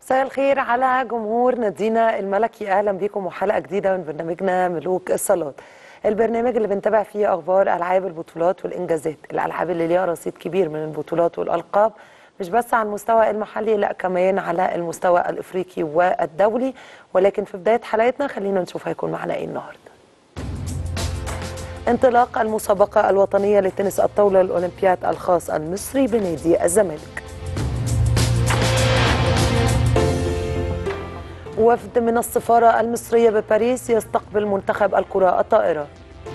مساء الخير على جمهور نادينا الملكي اهلا بيكم وحلقه جديده من برنامجنا ملوك الصالات البرنامج اللي بنتابع فيه اخبار العاب البطولات والانجازات الالعاب اللي ليها رصيد كبير من البطولات والالقاب مش بس على المستوى المحلي لا كمان على المستوى الافريقي والدولي ولكن في بدايه حلقتنا خلينا نشوف هيكون معنا ايه النهارده انطلاق المسابقه الوطنيه لتنس الطاوله الاولمبياد الخاص المصري بنادي الزمالك وفد من السفارة المصرية بباريس يستقبل منتخب الكرة الطائرة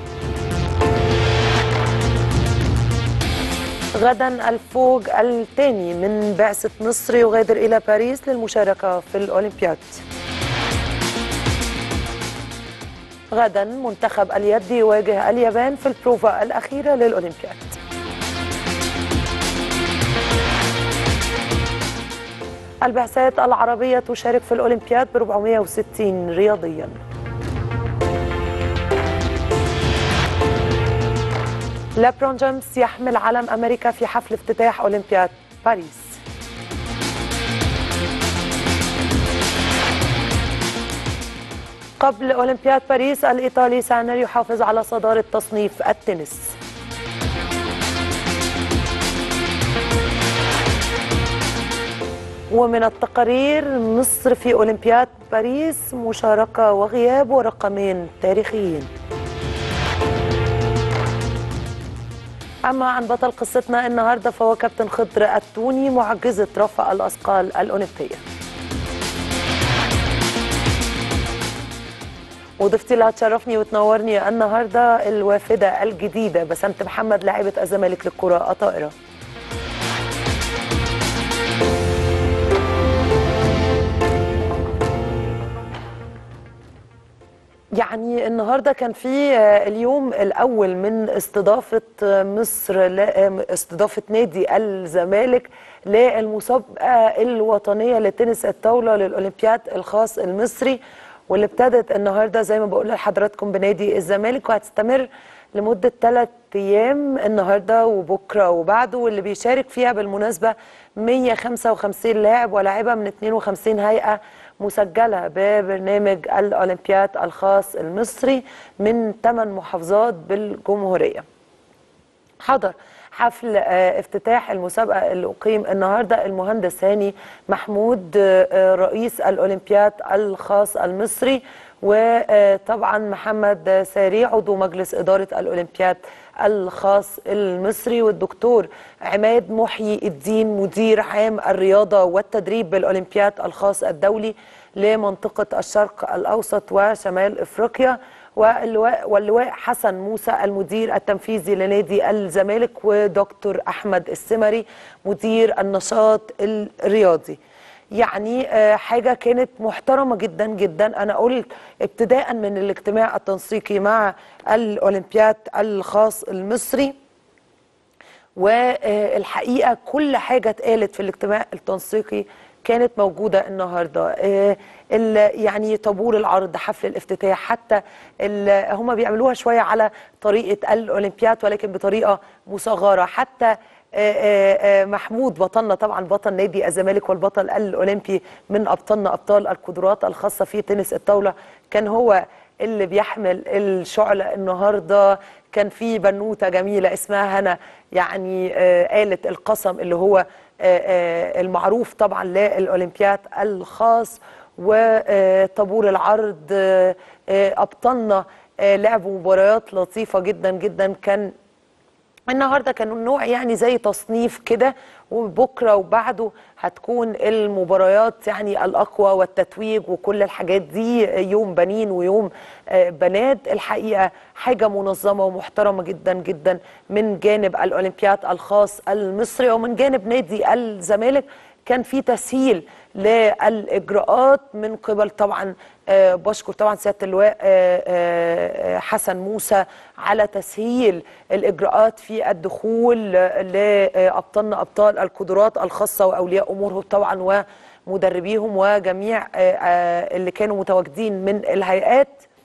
غدا الفوج الثاني من بعثة مصر يغادر إلى باريس للمشاركة في الأولمبياد غدا منتخب اليد يواجه اليابان في البروفا الأخيرة للأولمبياد البعثات العربية تشارك في الأولمبياد ب 460 رياضيا لابرون جيمس يحمل علم أمريكا في حفل افتتاح أولمبياد باريس قبل أولمبياد باريس الإيطالي سانر يحافظ على صدارة تصنيف التنس ومن التقارير مصر في أولمبياد باريس مشاركة وغياب ورقمين تاريخيين أما عن بطل قصتنا النهاردة فهو كابتن خضر التوني معجزة رفع الأثقال الأولمبية وضيفتي اللي هتشرفني وتنورني النهارده الوافده الجديده بسنت محمد لاعبه الزمالك للكره الطائره يعني النهارده كان في اليوم الاول من استضافه مصر استضافه نادي الزمالك للمسابقه الوطنيه لتنس الطاوله للاولمبياد الخاص المصري واللي ابتدت النهارده زي ما بقول لحضراتكم بنادي الزمالك وهتستمر لمده ثلاث ايام النهارده وبكره وبعده واللي بيشارك فيها بالمناسبه 155 لاعب ولاعبه من 52 هيئه مسجله ببرنامج الاولمبياد الخاص المصري من 8 محافظات بالجمهوريه. حضر حفل افتتاح المسابقه اللي اقيم النهارده المهندس هاني محمود رئيس الاولمبياد الخاص المصري وطبعا محمد ساري عضو مجلس اداره الاولمبياد الخاص المصري والدكتور عماد محيي الدين مدير عام الرياضه والتدريب بالاولمبياد الخاص الدولي لمنطقه الشرق الاوسط وشمال افريقيا واللواء واللواء حسن موسى المدير التنفيذي لنادي الزمالك ودكتور احمد السمري مدير النشاط الرياضي يعني حاجة كانت محترمة جدا جدا أنا قلت ابتداء من الاجتماع التنسيقي مع الأولمبياد الخاص المصري والحقيقة كل حاجة اتقالت في الاجتماع التنسيقي كانت موجودة النهاردة يعني طابور العرض حفل الافتتاح حتى هم بيعملوها شوية على طريقة الأولمبياد ولكن بطريقة مصغرة حتى محمود بطلنا طبعا بطل نادي الزمالك والبطل الاولمبي من ابطالنا ابطال القدرات الخاصه في تنس الطاوله كان هو اللي بيحمل الشعله النهارده كان في بنوته جميله اسمها هنا يعني قالت القسم اللي هو المعروف طبعا للاولمبياد الخاص وطابور العرض ابطالنا لعبوا مباريات لطيفه جدا جدا كان النهارده كان النوع يعني زي تصنيف كده وبكره وبعده هتكون المباريات يعني الاقوى والتتويج وكل الحاجات دي يوم بنين ويوم بنات الحقيقه حاجه منظمه ومحترمه جدا جدا من جانب الاولمبياد الخاص المصري ومن جانب نادي الزمالك كان في تسهيل للاجراءات من قبل طبعا بشكر طبعا سياده اللواء حسن موسى على تسهيل الاجراءات في الدخول لابطالنا ابطال القدرات الخاصه واولياء امورهم طبعا ومدربيهم وجميع اللي كانوا متواجدين من الهيئات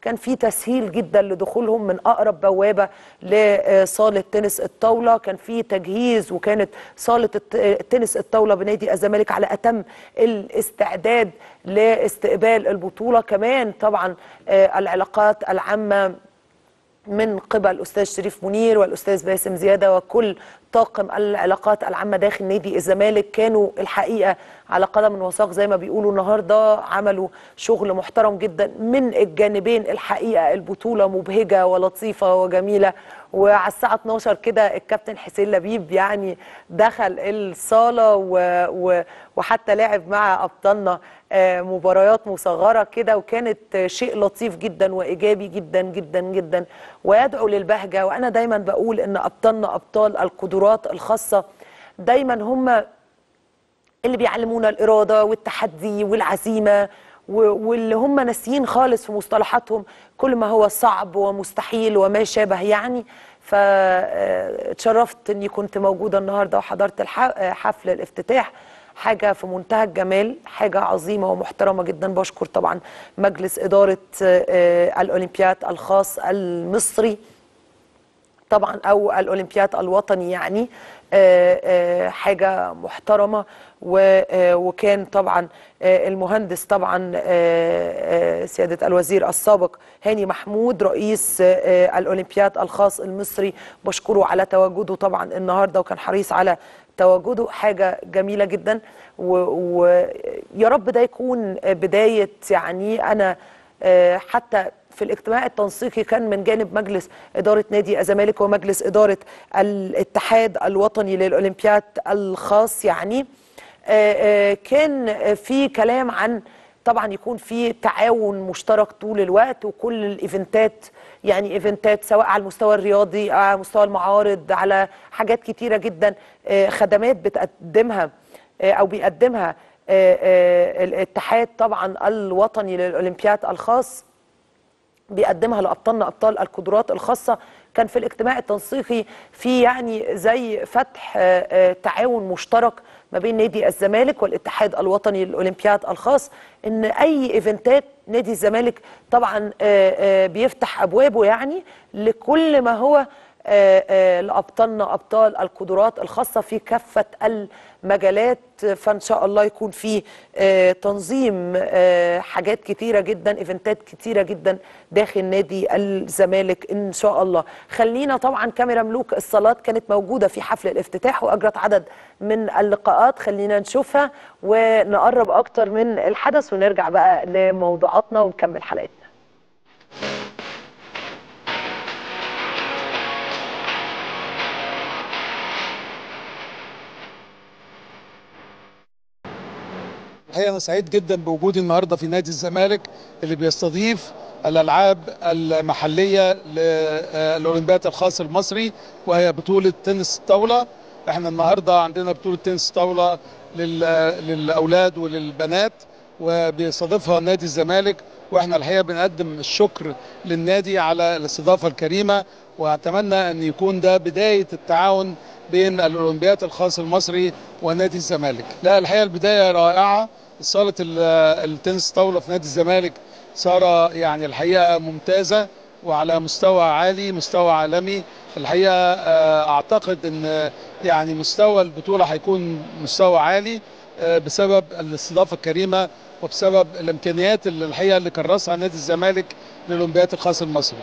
كان في تسهيل جدا لدخولهم من اقرب بوابه لصاله تنس الطاوله كان في تجهيز وكانت صاله الت- التنس الطاوله بنادي الزمالك على اتم الاستعداد لاستقبال البطوله كمان طبعا آه، العلاقات العامه من قبل الاستاذ شريف منير والاستاذ باسم زياده وكل طاقم العلاقات العامه داخل نادي الزمالك كانوا الحقيقه على قدم وساق زي ما بيقولوا النهارده عملوا شغل محترم جدا من الجانبين الحقيقه البطوله مبهجه ولطيفه وجميله وعلى الساعه 12 كده الكابتن حسين لبيب يعني دخل الصاله و... و... وحتى لعب مع ابطالنا آه، مباريات مصغره كده وكانت آه، شيء لطيف جدا وايجابي جدا جدا جدا ويدعو للبهجه وانا دايما بقول ان ابطالنا ابطال القدرات الخاصه دايما هم اللي بيعلمونا الإرادة والتحدي والعزيمة و- واللي هم ناسيين خالص في مصطلحاتهم كل ما هو صعب ومستحيل وما شابه يعني فاتشرفت اني كنت موجودة النهاردة وحضرت الح- آه، حفل الافتتاح حاجة في منتهى الجمال حاجة عظيمة ومحترمة جدا بشكر طبعا مجلس إدارة آه، آه، الأولمبياد الخاص المصري طبعا او الاولمبياد الوطني يعني آه، آه، حاجه محترمه و- آه، وكان طبعا آه، المهندس طبعا آه، آه، سياده الوزير السابق هاني محمود رئيس آه، الاولمبياد الخاص المصري بشكره على تواجده طبعا النهارده وكان حريص على تواجده حاجه جميله جدا ويا رب ده يكون بدايه يعني انا آه، حتى في الاجتماع التنسيقي كان من جانب مجلس إدارة نادي الزمالك ومجلس إدارة الاتحاد الوطني للأولمبياد الخاص يعني آه، آه، كان في كلام عن طبعا يكون في تعاون مشترك طول الوقت وكل الايفنتات يعني ايفنتات سواء على المستوى الرياضي أو على مستوى المعارض على حاجات كتيرة جدا آه، خدمات بتقدمها آه، او بيقدمها آه، آه، الاتحاد طبعا الوطني للاولمبياد الخاص بيقدمها لابطالنا ابطال القدرات الخاصه كان في الاجتماع التنسيقي في يعني زي فتح آه، آه، تعاون مشترك ما بين نادي الزمالك والاتحاد الوطني للاولمبياد الخاص ان اي ايفنتات نادي الزمالك طبعا آه، آه، بيفتح ابوابه يعني لكل ما هو آه، آه، لابطالنا ابطال القدرات الخاصه في كافه المجالات فان شاء الله يكون في آه، تنظيم آه، حاجات كتيره جدا ايفنتات كتيره جدا داخل نادي الزمالك ان شاء الله خلينا طبعا كاميرا ملوك الصالات كانت موجوده في حفل الافتتاح واجرت عدد من اللقاءات خلينا نشوفها ونقرب اكتر من الحدث ونرجع بقى لموضوعاتنا ونكمل حلقتنا الحقيقه انا سعيد جدا بوجودي النهارده في نادي الزمالك اللي بيستضيف الالعاب المحليه للاولمبياد الخاص المصري وهي بطوله تنس الطاوله احنا النهارده عندنا بطوله تنس طاوله لل- للاولاد وللبنات وبيستضيفها نادي الزمالك واحنا الحقيقه بنقدم الشكر للنادي على الاستضافه الكريمه واتمنى ان يكون ده بدايه التعاون بين الاولمبياد الخاص المصري ونادي الزمالك لا الحقيقه البدايه رائعه صاله ال- التنس طاوله في نادي الزمالك صار يعني الحقيقه ممتازه وعلى مستوى عالي مستوى عالمي الحقيقه آه، اعتقد ان يعني مستوى البطوله هيكون مستوى عالي آه، بسبب الاستضافه الكريمه وبسبب الامكانيات اللي الحقيقه اللي كرسها نادي الزمالك للاولمبياد الخاص المصري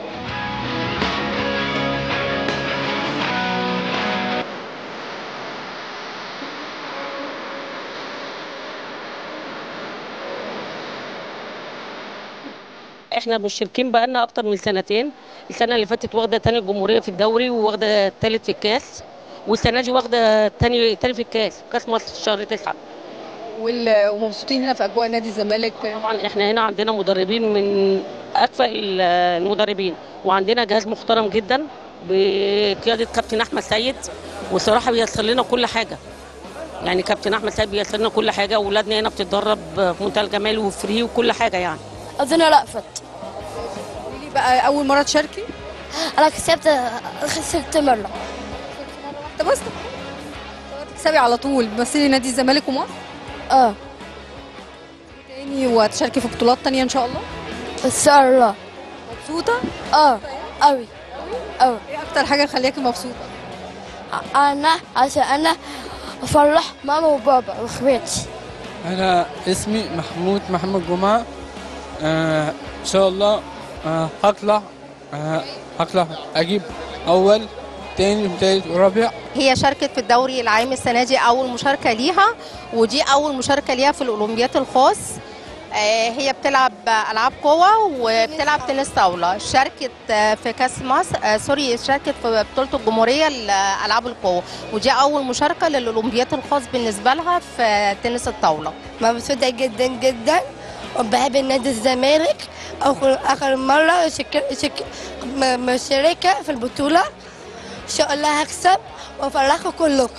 احنا مشتركين بقالنا اكتر من سنتين السنه اللي فاتت واخده تاني الجمهوريه في الدوري وواخده تالت في الكاس والسنه دي واخده تاني تاني في الكاس كاس مصر في شهر تسعة وال- ومبسوطين هنا في اجواء نادي الزمالك طبعا احنا هنا عندنا مدربين من اكفأ ال- المدربين وعندنا جهاز محترم جدا بقياده كابتن احمد سيد وصراحه بيسر لنا كل حاجه يعني كابتن احمد سيد بيسر لنا كل حاجه واولادنا هنا بتتدرب في منتهى الجمال وفري وكل حاجه يعني أظن رأفت قولي لي بقى اول مره تشاركي أنا كسبت كسبت مرة طب بس تكسبي على طول بتمثلي نادي الزمالك ومصر اه تاني وهتشاركي في بطولات تانية ان شاء الله إن شاء الله مبسوطه اه قوي قوي ايه اكتر حاجه مخلياكي مبسوطه انا عشان انا افرح ماما وبابا واخواتي أنا اسمي محمود محمد جمعة آه إن شاء الله آه هطلع آه هطلع أجيب أول تاني وتالت ورابع هي شاركت في الدوري العام السنه دي اول مشاركه ليها ودي اول مشاركه ليها في الاولمبياد الخاص آه، هي بتلعب العاب قوه وبتلعب تنس طاوله شاركت آه، في كاس مصر آه، سوري شاركت في بطوله الجمهوريه لالعاب القوه ودي اول مشاركه للاولمبياد الخاص بالنسبه لها في تنس الطاوله مبسوطة جدا جدا وبحب نادي الزمالك آخر آخر مرة شك... شك... م- مشاركة في البطولة إن شاء الله هكسب وأفرحكم كلكم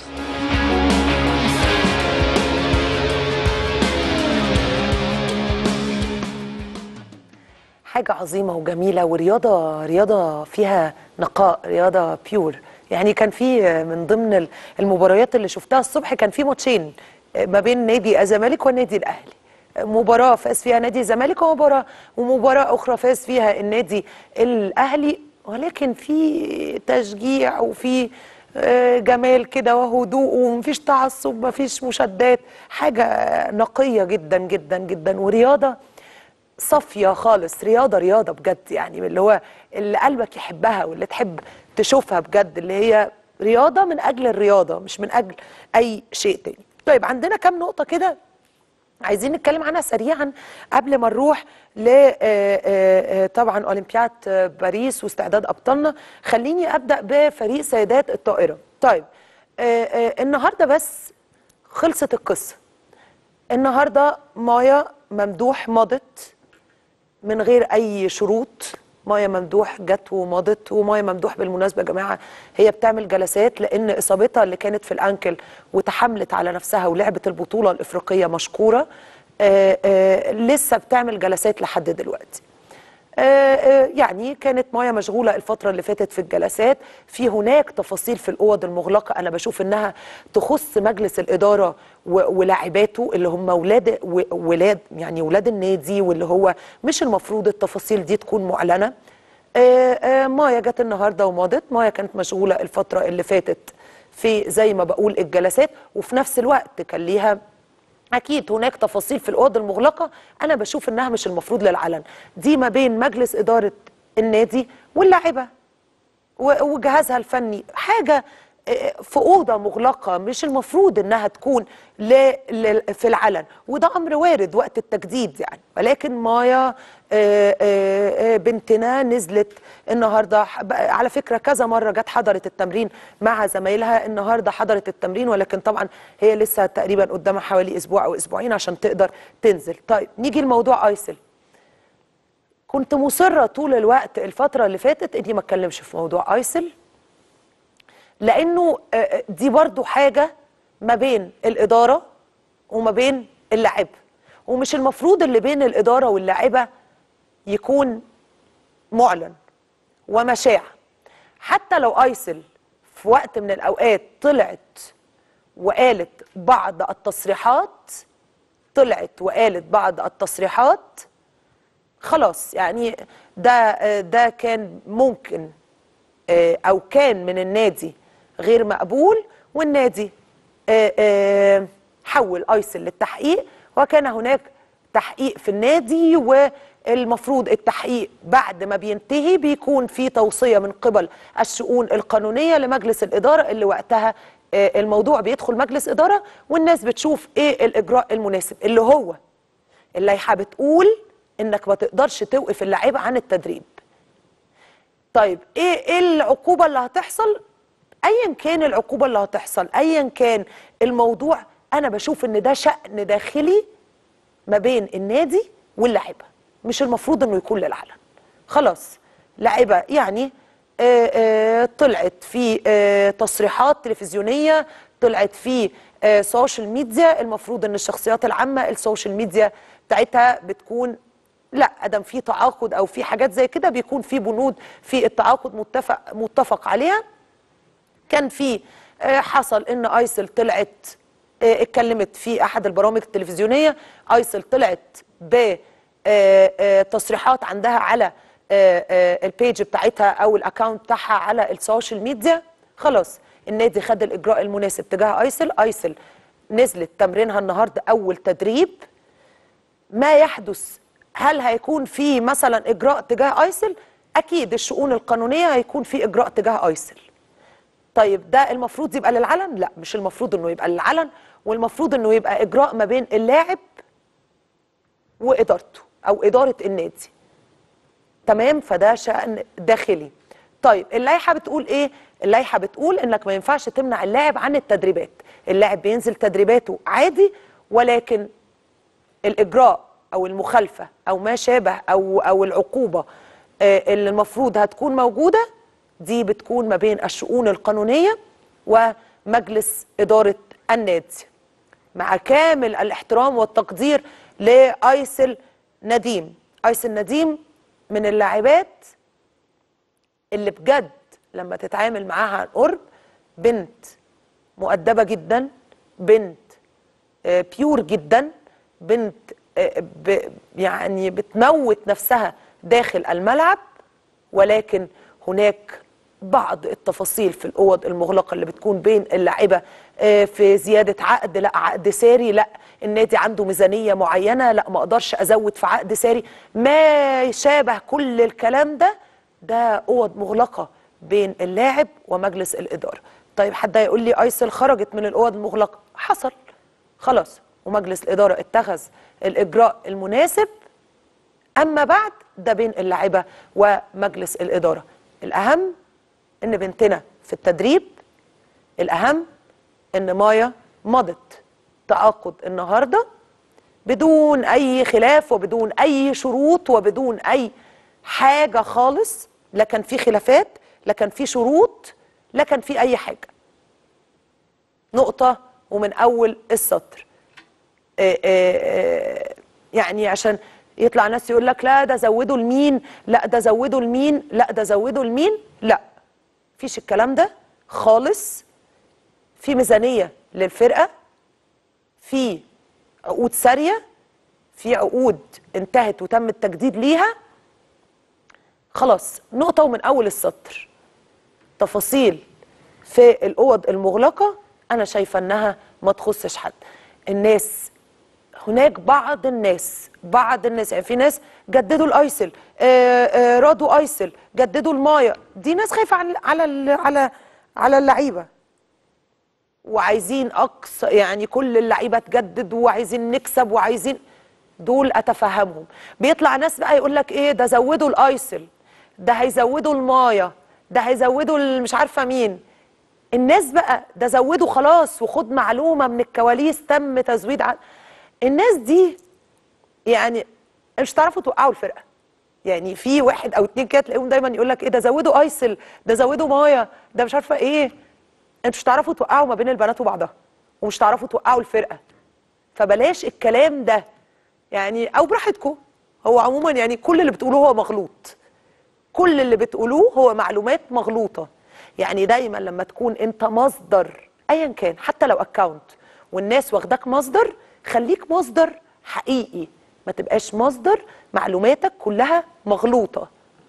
حاجة عظيمة وجميلة ورياضة رياضة فيها نقاء رياضة بيور يعني كان في من ضمن المباريات اللي شفتها الصبح كان في ماتشين ما بين نادي الزمالك والنادي الأهلي مباراة فاز فيها نادي الزمالك ومباراة ومباراة أخرى فاز فيها النادي الأهلي ولكن في تشجيع وفي آه، جمال كده وهدوء ومفيش تعصب مفيش مشادات حاجة نقية جدا جدا جدا ورياضة صافيه خالص رياضه رياضه بجد يعني اللي هو اللي قلبك يحبها واللي تحب تشوفها بجد اللي هي رياضه من اجل الرياضه مش من اجل اي شيء تاني طيب عندنا كام نقطه كده عايزين نتكلم عنها سريعا قبل ما نروح ل آه، آه، آه، طبعا اولمبياد آه، باريس واستعداد ابطالنا خليني ابدا بفريق سيدات الطائره طيب آه، آه، النهارده بس خلصت القصه النهارده مايا ممدوح مضت من غير اي شروط مايا ممدوح جت ومضت ومايا ممدوح بالمناسبه يا جماعه هي بتعمل جلسات لان اصابتها اللي كانت في الانكل وتحملت على نفسها ولعبت البطوله الافريقيه مشكوره آآ آآ لسه بتعمل جلسات لحد دلوقتي آه، آه، يعني كانت مايا مشغولة الفترة اللي فاتت في الجلسات في هناك تفاصيل في الأوض المغلقة أنا بشوف إنها تخص مجلس الإدارة و- ولاعباته اللي هم ولاد و- ولاد يعني ولاد النادي واللي هو مش المفروض التفاصيل دي تكون معلنة آه، آه، مايا جت النهاردة ومضت مايا كانت مشغولة الفترة اللي فاتت في زي ما بقول الجلسات وفي نفس الوقت كان ليها اكيد هناك تفاصيل في الاوضه المغلقه انا بشوف انها مش المفروض للعلن دي ما بين مجلس اداره النادي واللاعبه و- وجهازها الفني حاجه آه، في اوضه مغلقه مش المفروض انها تكون ل... ل... في العلن وده امر وارد وقت التجديد يعني ولكن مايا آه، آه، آه، بنتنا نزلت النهارده ح- بقى- على فكره كذا مره جت حضرت التمرين مع زمايلها النهارده حضرت التمرين ولكن طبعا هي لسه تقريبا قدامها حوالي اسبوع او اسبوعين عشان تقدر تنزل طيب نيجي لموضوع ايسل كنت مصرة طول الوقت الفترة اللي فاتت اني ما اتكلمش في موضوع ايسل لانه آه، دي برضو حاجة ما بين الادارة وما بين اللاعب ومش المفروض اللي بين الادارة واللاعبة يكون معلن ومشاع حتى لو ايسل في وقت من الاوقات طلعت وقالت بعض التصريحات طلعت وقالت بعض التصريحات خلاص يعني ده ده كان ممكن آه، او كان من النادي غير مقبول والنادي آه، آه، حول ايسل للتحقيق وكان هناك تحقيق في النادي والمفروض التحقيق بعد ما بينتهي بيكون في توصيه من قبل الشؤون القانونيه لمجلس الاداره اللي وقتها آه، الموضوع بيدخل مجلس اداره والناس بتشوف ايه الاجراء المناسب اللي هو اللائحه بتقول انك ما تقدرش توقف اللعيبه عن التدريب طيب ايه ايه العقوبه اللي هتحصل ايا كان العقوبه اللي هتحصل ايا كان الموضوع انا بشوف ان ده شأن داخلي ما بين النادي واللاعيبه مش المفروض انه يكون للعلن خلاص لاعيبه يعني آه، آه، طلعت في آه، تصريحات تلفزيونيه طلعت في آه، سوشيال ميديا المفروض ان الشخصيات العامه السوشيال ميديا بتاعتها بتكون لا ادم في تعاقد او في حاجات زي كده بيكون في بنود في التعاقد متفق متفق عليها كان في آه، حصل ان ايسل طلعت آه، اتكلمت في احد البرامج التلفزيونيه ايسل طلعت ب آه، آه، تصريحات عندها على آه، آه، البيج بتاعتها او الاكونت بتاعها على السوشيال ميديا خلاص النادي خد الاجراء المناسب تجاه ايسل ايسل نزلت تمرينها النهارده اول تدريب ما يحدث هل هيكون في مثلا اجراء تجاه ايسل اكيد الشؤون القانونيه هيكون في اجراء تجاه ايسل طيب ده المفروض يبقى للعلن لا مش المفروض انه يبقى للعلن والمفروض انه يبقى اجراء ما بين اللاعب وادارته او اداره النادي تمام فده شأن داخلي طيب اللائحه بتقول ايه اللائحه بتقول انك ما ينفعش تمنع اللاعب عن التدريبات اللاعب بينزل تدريباته عادي ولكن الاجراء او المخالفه او ما شابه او او العقوبه آه، اللي المفروض هتكون موجوده دي بتكون ما بين الشؤون القانونيه ومجلس اداره النادي مع كامل الاحترام والتقدير لايسل نديم ايسل نديم من اللاعبات اللي بجد لما تتعامل معاها عن قرب بنت مؤدبه جدا بنت آه، بيور جدا بنت آه، ب- يعني بتموت نفسها داخل الملعب ولكن هناك بعض التفاصيل في الاوض المغلقه اللي بتكون بين اللاعيبه آه، في زياده عقد لا عقد ساري لا النادي عنده ميزانيه معينه لا ما اقدرش ازود في عقد ساري ما شابه كل الكلام ده ده اوض مغلقه بين اللاعب ومجلس الاداره طيب حد هيقول لي ايسل خرجت من الاوض المغلقه حصل خلاص ومجلس الاداره اتخذ الاجراء المناسب اما بعد ده بين اللاعيبه ومجلس الاداره الاهم ان بنتنا في التدريب الاهم ان مايا مضت تعاقد النهارده بدون اي خلاف وبدون اي شروط وبدون اي حاجه خالص لا كان في خلافات لا كان في شروط لا كان في اي حاجه نقطه ومن اول السطر آه، آه، آه، يعني عشان يطلع ناس يقول لك لا ده زودوا لمين لا ده زودوا لمين لا ده زودوا لمين لا فيش الكلام ده خالص في ميزانيه للفرقه في عقود ساريه في عقود انتهت وتم التجديد ليها خلاص نقطه ومن اول السطر تفاصيل في الاوض المغلقه انا شايفه انها ما تخصش حد الناس هناك بعض الناس بعض الناس يعني في ناس جددوا الايسل آه آه رادوا ايسل جددوا المايه دي ناس خايفه على على ال- على على اللعيبه وعايزين اقصى يعني كل اللعيبه تجدد وعايزين نكسب وعايزين دول اتفهمهم بيطلع ناس بقى يقول لك ايه ده زودوا الايسل ده هيزودوا المايه ده هيزودوا ال- مش عارفه مين الناس بقى ده زودوا خلاص وخد معلومه من الكواليس تم تزويد عن الناس دي يعني مش هتعرفوا توقعوا الفرقه يعني في واحد او اتنين كده تلاقيهم دايما يقول لك ايه ده زودوا ايسل ده زودوا مايه ده مش عارفه ايه انتوا مش هتعرفوا توقعوا ما بين البنات وبعضها ومش هتعرفوا توقعوا الفرقه فبلاش الكلام ده يعني او براحتكم هو عموما يعني كل اللي بتقولوه هو مغلوط كل اللي بتقولوه هو معلومات مغلوطه يعني دايما لما تكون انت مصدر ايا كان حتى لو اكاونت والناس واخداك مصدر خليك مصدر حقيقي ما تبقاش مصدر معلوماتك كلها مغلوطه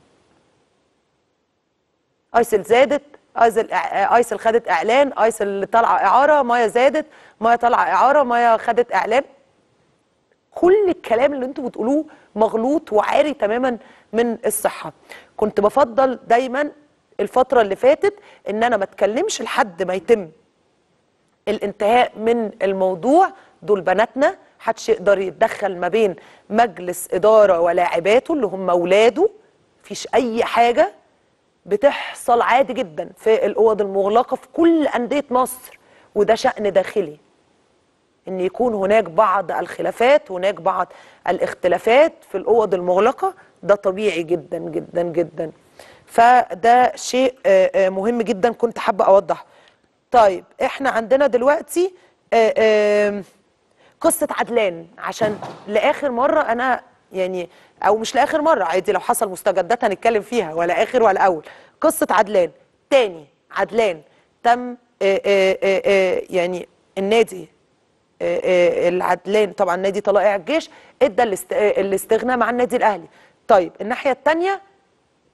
ايسل زادت ايسل ايسل خدت اعلان ايسل طالعه اعاره مايا زادت مايا طالعه اعاره مايا خدت اعلان كل الكلام اللي انتوا بتقولوه مغلوط وعاري تماما من الصحه كنت بفضل دايما الفتره اللي فاتت ان انا ما اتكلمش لحد ما يتم الانتهاء من الموضوع دول بناتنا محدش يقدر يتدخل ما بين مجلس اداره ولاعباته اللي هم اولاده مفيش اي حاجه بتحصل عادي جدا في الاوض المغلقه في كل انديه مصر وده شان داخلي ان يكون هناك بعض الخلافات هناك بعض الاختلافات في الاوض المغلقه ده طبيعي جدا جدا جدا فده شيء آه، آه، مهم جدا كنت حابه اوضحه طيب احنا عندنا دلوقتي آه، آه، قصه عدلان عشان لاخر مره انا يعني او مش لاخر مره عادي لو حصل مستجدات هنتكلم فيها ولا اخر ولا اول قصه عدلان تاني عدلان تم آه، آه، آه، آه، يعني النادي آه، آه، العدلان طبعا نادي طلائع الجيش ادى الاست- آه، الاستغناء مع النادي الاهلي طيب الناحيه الثانيه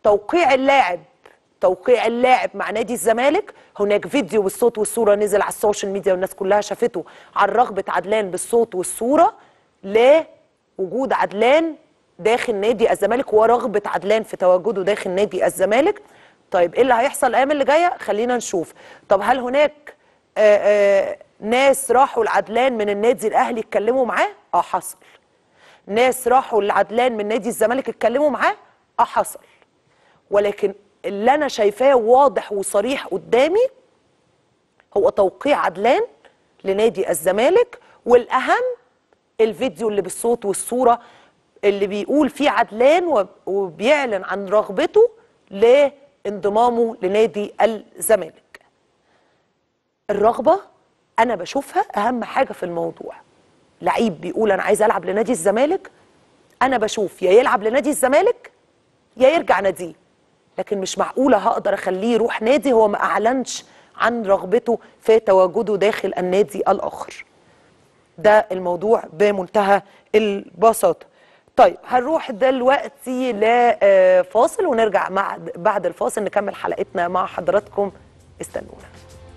توقيع اللاعب توقيع اللاعب مع نادي الزمالك هناك فيديو بالصوت والصوره نزل على السوشيال ميديا والناس كلها شافته عن رغبه عدلان بالصوت والصوره لوجود عدلان داخل نادي الزمالك ورغبه عدلان في تواجده داخل نادي الزمالك طيب ايه اللي هيحصل الايام اللي جايه خلينا نشوف طب هل هناك آآ آآ ناس راحوا لعدلان من النادي الاهلي اتكلموا معاه اه حصل ناس راحوا لعدلان من نادي الزمالك اتكلموا معاه اه حصل ولكن اللي انا شايفاه واضح وصريح قدامي هو توقيع عدلان لنادي الزمالك والاهم الفيديو اللي بالصوت والصوره اللي بيقول فيه عدلان وب- وبيعلن عن رغبته لانضمامه لنادي الزمالك الرغبه انا بشوفها اهم حاجه في الموضوع لعيب بيقول انا عايز العب لنادي الزمالك انا بشوف يا يلعب لنادي الزمالك يا يرجع ناديه لكن مش معقوله هقدر اخليه يروح نادي هو ما اعلنش عن رغبته في تواجده داخل النادي الاخر ده الموضوع بمنتهى البساطه طيب هنروح دلوقتي لفاصل ونرجع مع بعد الفاصل نكمل حلقتنا مع حضراتكم استنونا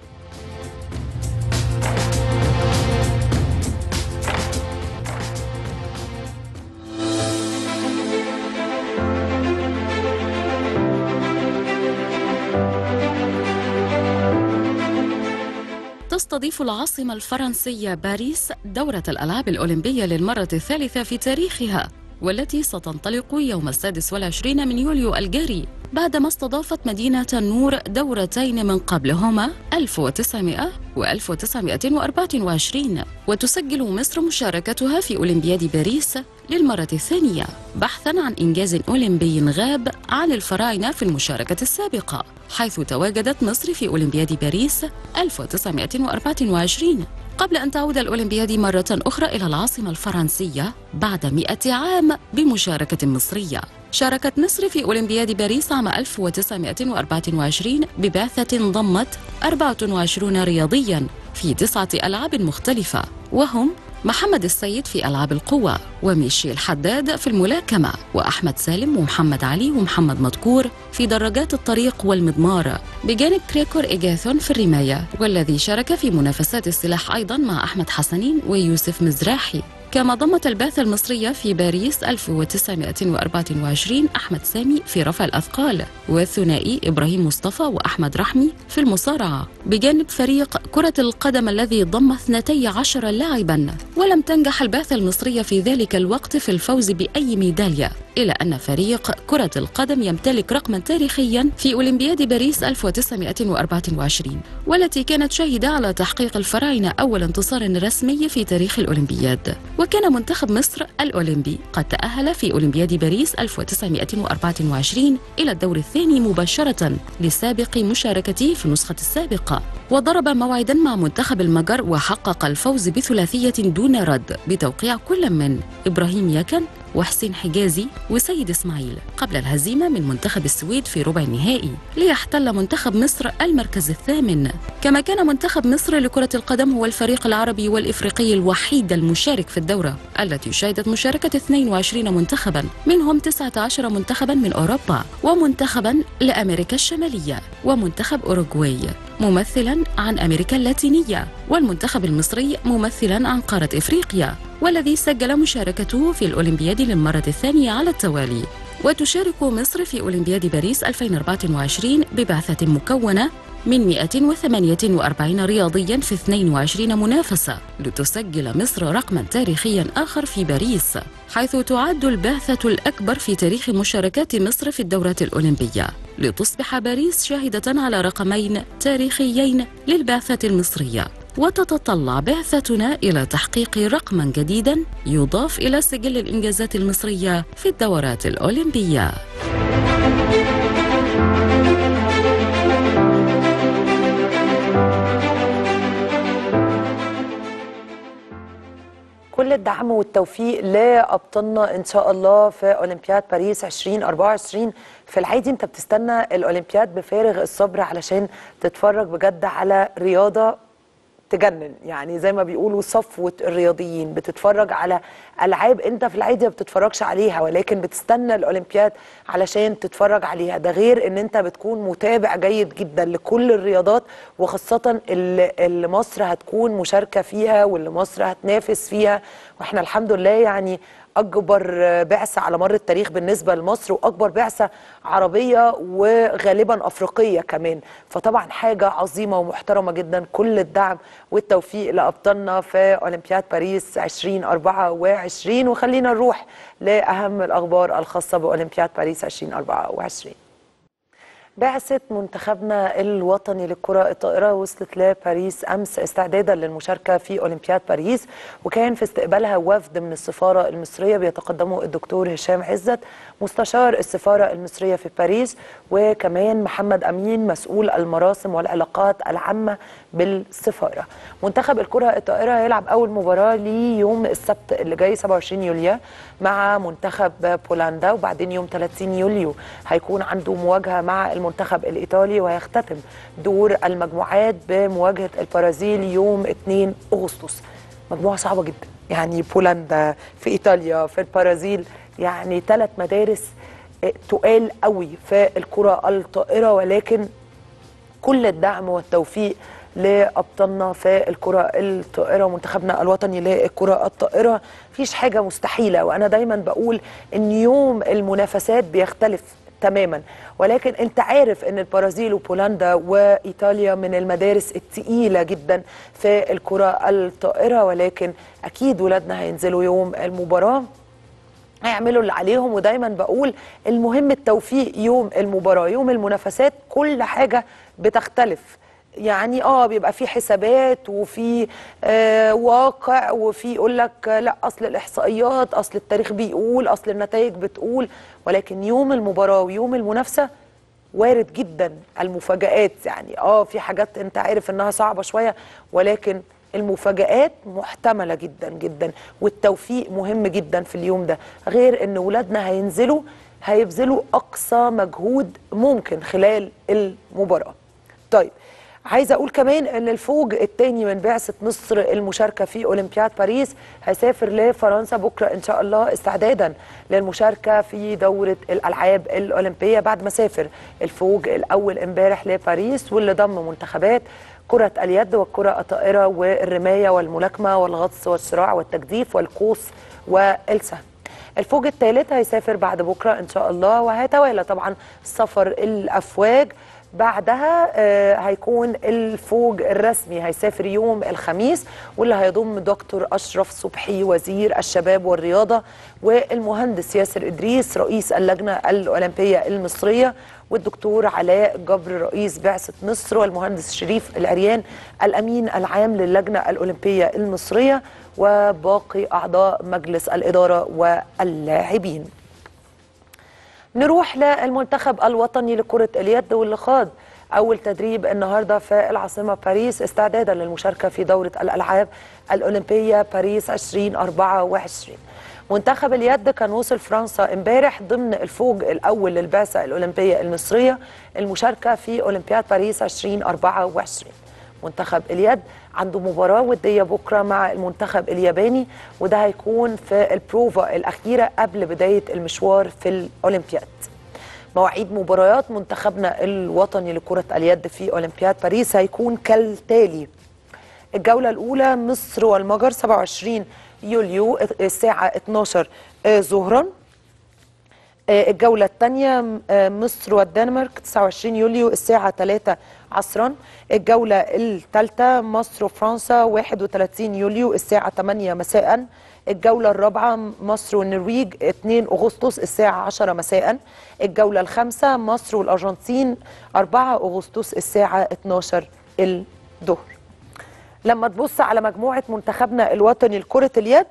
تستضيف العاصمة الفرنسية باريس دورة الألعاب الأولمبية للمرة الثالثة في تاريخها والتي ستنطلق يوم السادس والعشرين من يوليو الجاري بعدما استضافت مدينة النور دورتين من قبلهما 1900 و 1924 وتسجل مصر مشاركتها في أولمبياد باريس للمرة الثانية بحثا عن إنجاز أولمبي غاب عن الفراعنة في المشاركة السابقة حيث تواجدت مصر في أولمبياد باريس 1924 قبل أن تعود الأولمبياد مرة أخرى إلى العاصمة الفرنسية بعد مئة عام بمشاركة مصرية شاركت مصر في أولمبياد باريس عام 1924 ببعثة ضمت 24 رياضياً في تسعة ألعاب مختلفة وهم محمد السيد في ألعاب القوى وميشيل حداد في الملاكمة وأحمد سالم ومحمد علي ومحمد مدكور في دراجات الطريق والمضمار بجانب كريكور إيجاثون في الرماية والذي شارك في منافسات السلاح أيضا مع أحمد حسنين ويوسف مزراحي كما ضمت البعثة المصرية في باريس 1924 أحمد سامي في رفع الأثقال والثنائي إبراهيم مصطفى وأحمد رحمي في المصارعة بجانب فريق كرة القدم الذي ضم 12 لاعبا ولم تنجح البعثة المصرية في ذلك الوقت في الفوز بأي ميدالية إلى أن فريق كرة القدم يمتلك رقما تاريخيا في أولمبياد باريس 1924 والتي كانت شاهدة على تحقيق الفراعنة أول انتصار رسمي في تاريخ الأولمبياد وكان منتخب مصر الأولمبي قد تأهل في أولمبياد باريس 1924 إلى الدور الثاني مباشرة لسابق مشاركته في النسخة السابقة وضرب موعدا مع منتخب المجر وحقق الفوز بثلاثية دون رد بتوقيع كل من إبراهيم يكن وحسين حجازي وسيد اسماعيل قبل الهزيمه من منتخب السويد في ربع النهائي ليحتل منتخب مصر المركز الثامن كما كان منتخب مصر لكره القدم هو الفريق العربي والافريقي الوحيد المشارك في الدوره التي شهدت مشاركه 22 منتخبا منهم 19 منتخبا من اوروبا ومنتخبا لامريكا الشماليه ومنتخب اوروغواي ممثلا عن امريكا اللاتينيه والمنتخب المصري ممثلا عن قاره افريقيا والذي سجل مشاركته في الأولمبياد للمرة الثانية على التوالي وتشارك مصر في أولمبياد باريس 2024 ببعثة مكونة من 148 رياضيا في 22 منافسة لتسجل مصر رقما تاريخيا آخر في باريس حيث تعد البعثة الأكبر في تاريخ مشاركات مصر في الدورات الأولمبية لتصبح باريس شاهدة على رقمين تاريخيين للبعثة المصرية وتتطلع بعثتنا إلى تحقيق رقما جديدا يضاف إلى سجل الإنجازات المصرية في الدورات الأولمبية كل الدعم والتوفيق لابطالنا ان شاء الله في اولمبياد باريس 2024 في العادي انت بتستنى الاولمبياد بفارغ الصبر علشان تتفرج بجد على رياضه تجنن يعني زي ما بيقولوا صفوة الرياضيين بتتفرج على ألعاب أنت في العادي ما بتتفرجش عليها ولكن بتستنى الأولمبياد علشان تتفرج عليها ده غير أن أنت بتكون متابع جيد جدا لكل الرياضات وخاصة اللي اللي مصر هتكون مشاركة فيها واللي مصر هتنافس فيها وإحنا الحمد لله يعني اكبر بعثه على مر التاريخ بالنسبه لمصر واكبر بعثه عربيه وغالبا افريقيه كمان فطبعا حاجه عظيمه ومحترمه جدا كل الدعم والتوفيق لابطالنا في اولمبياد باريس 2024 وخلينا نروح لاهم الاخبار الخاصه باولمبياد باريس 2024 بعثة منتخبنا الوطني للكرة الطائرة وصلت لباريس أمس استعدادا للمشاركة في أولمبياد باريس وكان في استقبالها وفد من السفارة المصرية بيتقدمه الدكتور هشام عزت مستشار السفارة المصرية في باريس وكمان محمد أمين مسؤول المراسم والعلاقات العامة بالسفارة منتخب الكرة الطائرة هيلعب أول مباراة ليه يوم السبت اللي جاي 27 يوليو مع منتخب بولندا وبعدين يوم 30 يوليو هيكون عنده مواجهة مع المنتخب الإيطالي وهيختتم دور المجموعات بمواجهة البرازيل يوم 2 أغسطس مجموعة صعبة جدا يعني بولندا في إيطاليا في البرازيل يعني ثلاث مدارس آه، تقال قوي في الكرة الطائرة ولكن كل الدعم والتوفيق لابطالنا في الكره الطائره ومنتخبنا الوطني للكره الطائره مفيش حاجه مستحيله وانا دايما بقول ان يوم المنافسات بيختلف تماما ولكن انت عارف ان البرازيل وبولندا وايطاليا من المدارس التقيله جدا في الكره الطائره ولكن اكيد ولادنا هينزلوا يوم المباراه هيعملوا اللي عليهم ودايما بقول المهم التوفيق يوم المباراه يوم المنافسات كل حاجه بتختلف يعني اه بيبقى في حسابات وفي آه واقع وفي يقول لك لا اصل الاحصائيات اصل التاريخ بيقول اصل النتائج بتقول ولكن يوم المباراه ويوم المنافسه وارد جدا المفاجآت يعني اه في حاجات انت عارف انها صعبه شويه ولكن المفاجآت محتمله جدا جدا والتوفيق مهم جدا في اليوم ده غير ان ولادنا هينزلوا هيبذلوا اقصى مجهود ممكن خلال المباراه طيب عايزه اقول كمان ان الفوج الثاني من بعثه مصر المشاركه في اولمبياد باريس هيسافر لفرنسا بكره ان شاء الله استعدادا للمشاركه في دوره الالعاب الاولمبيه بعد ما سافر الفوج الاول امبارح لباريس واللي ضم منتخبات كرة اليد والكرة الطائرة والرماية والملاكمة والغطس والصراع والتجديف والقوس والسهم الفوج الثالث هيسافر بعد بكرة إن شاء الله وهيتوالى طبعا سفر الأفواج بعدها آه، هيكون الفوج الرسمي هيسافر يوم الخميس واللي هيضم دكتور أشرف صبحي وزير الشباب والرياضة والمهندس ياسر إدريس رئيس اللجنة الأولمبية المصرية والدكتور علاء جبر رئيس بعثة مصر والمهندس شريف العريان الأمين العام للجنة الأولمبية المصرية وباقي أعضاء مجلس الإدارة واللاعبين نروح للمنتخب الوطني لكرة اليد واللي خاض أول تدريب النهاردة في العاصمة باريس استعدادا للمشاركة في دورة الألعاب الأولمبية باريس 2024 منتخب اليد كان وصل فرنسا امبارح ضمن الفوج الأول للبعثة الأولمبية المصرية المشاركة في أولمبياد باريس 2024 منتخب اليد عنده مباراة ودية بكرة مع المنتخب الياباني وده هيكون في البروفا الأخيرة قبل بداية المشوار في الأولمبياد مواعيد مباريات منتخبنا الوطني لكرة اليد في أولمبياد باريس هيكون كالتالي الجولة الأولى مصر والمجر 27 يوليو الساعة 12 ظهرا آه، الجولة الثانية آه، مصر والدنمارك 29 يوليو الساعة 3 عصرا الجولة الثالثة مصر وفرنسا 31 يوليو الساعة 8 مساء الجولة الرابعة مصر والنرويج 2 أغسطس الساعة 10 مساء الجولة الخامسة مصر والأرجنتين 4 أغسطس الساعة 12 الظهر لما تبص على مجموعة منتخبنا الوطني لكرة اليد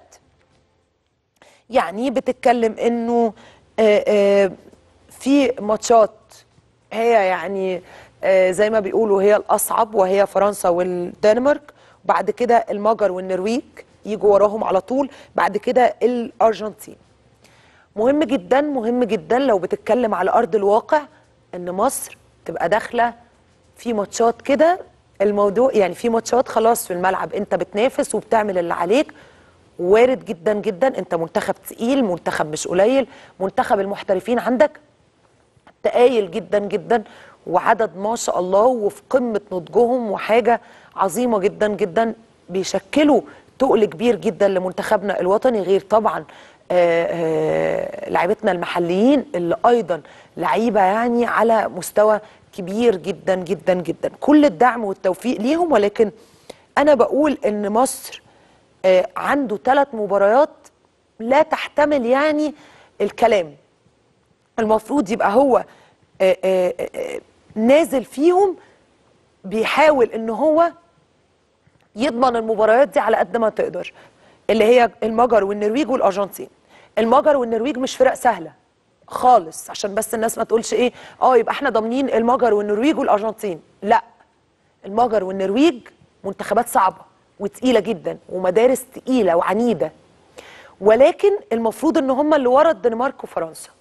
يعني بتتكلم انه آه، آه، في ماتشات هي يعني آه، زي ما بيقولوا هي الاصعب وهي فرنسا والدنمارك وبعد كده المجر والنرويج يجوا وراهم على طول بعد كده الارجنتين مهم جدا مهم جدا لو بتتكلم على ارض الواقع ان مصر تبقى داخله في ماتشات كده الموضوع يعني في ماتشات خلاص في الملعب انت بتنافس وبتعمل اللي عليك وارد جدا جدا انت منتخب تقيل منتخب مش قليل منتخب المحترفين عندك تقايل جدا جدا وعدد ما شاء الله وفي قمة نضجهم وحاجة عظيمة جدا جدا بيشكلوا تقل كبير جدا لمنتخبنا الوطني غير طبعا آه، آه، لعيبتنا المحليين اللي ايضا لعيبه يعني على مستوى كبير جدا جدا جدا كل الدعم والتوفيق ليهم ولكن انا بقول ان مصر آه، عنده ثلاث مباريات لا تحتمل يعني الكلام المفروض يبقى هو آه، آه، آه، نازل فيهم بيحاول ان هو يضمن المباريات دي على قد ما تقدر اللي هي المجر والنرويج والارجنتين المجر والنرويج مش فرق سهله خالص عشان بس الناس ما تقولش ايه اه يبقى احنا ضامنين المجر والنرويج والارجنتين لا المجر والنرويج منتخبات صعبه وتقيله جدا ومدارس تقيله وعنيده ولكن المفروض ان هم اللي ورا الدنمارك وفرنسا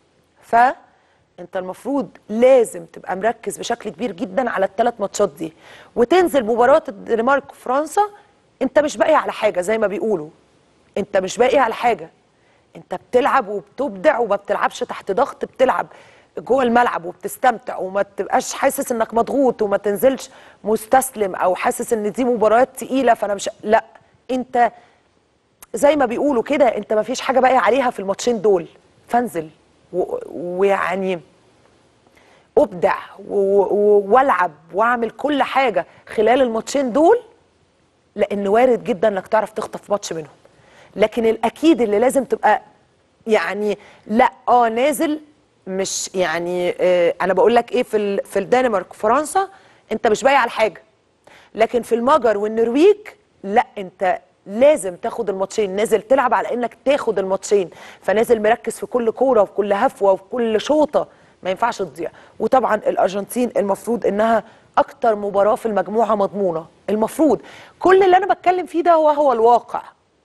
فانت المفروض لازم تبقى مركز بشكل كبير جدا على الثلاث ماتشات دي وتنزل مباراه الدنمارك وفرنسا انت مش باقي على حاجه زي ما بيقولوا انت مش باقي على حاجه انت بتلعب وبتبدع وما بتلعبش تحت ضغط بتلعب جوه الملعب وبتستمتع وما تبقاش حاسس انك مضغوط وما تنزلش مستسلم او حاسس ان دي مباريات تقيله فانا مش لا انت زي ما بيقولوا كده انت ما فيش حاجه باقي عليها في الماتشين دول فانزل و- ويعني ابدع و- و- والعب واعمل كل حاجه خلال الماتشين دول لان وارد جدا انك تعرف تخطف ماتش منهم لكن الاكيد اللي لازم تبقى يعني لا اه نازل مش يعني آه انا بقول لك ايه في ال- في الدنمارك وفرنسا انت مش باقي على حاجه لكن في المجر والنرويج لا انت لازم تاخد الماتشين نازل تلعب على انك تاخد الماتشين فنازل مركز في كل كوره وفي كل هفوه وفي كل شوطه ما ينفعش تضيع وطبعا الارجنتين المفروض انها اكتر مباراه في المجموعه مضمونه المفروض كل اللي انا بتكلم فيه ده هو هو الواقع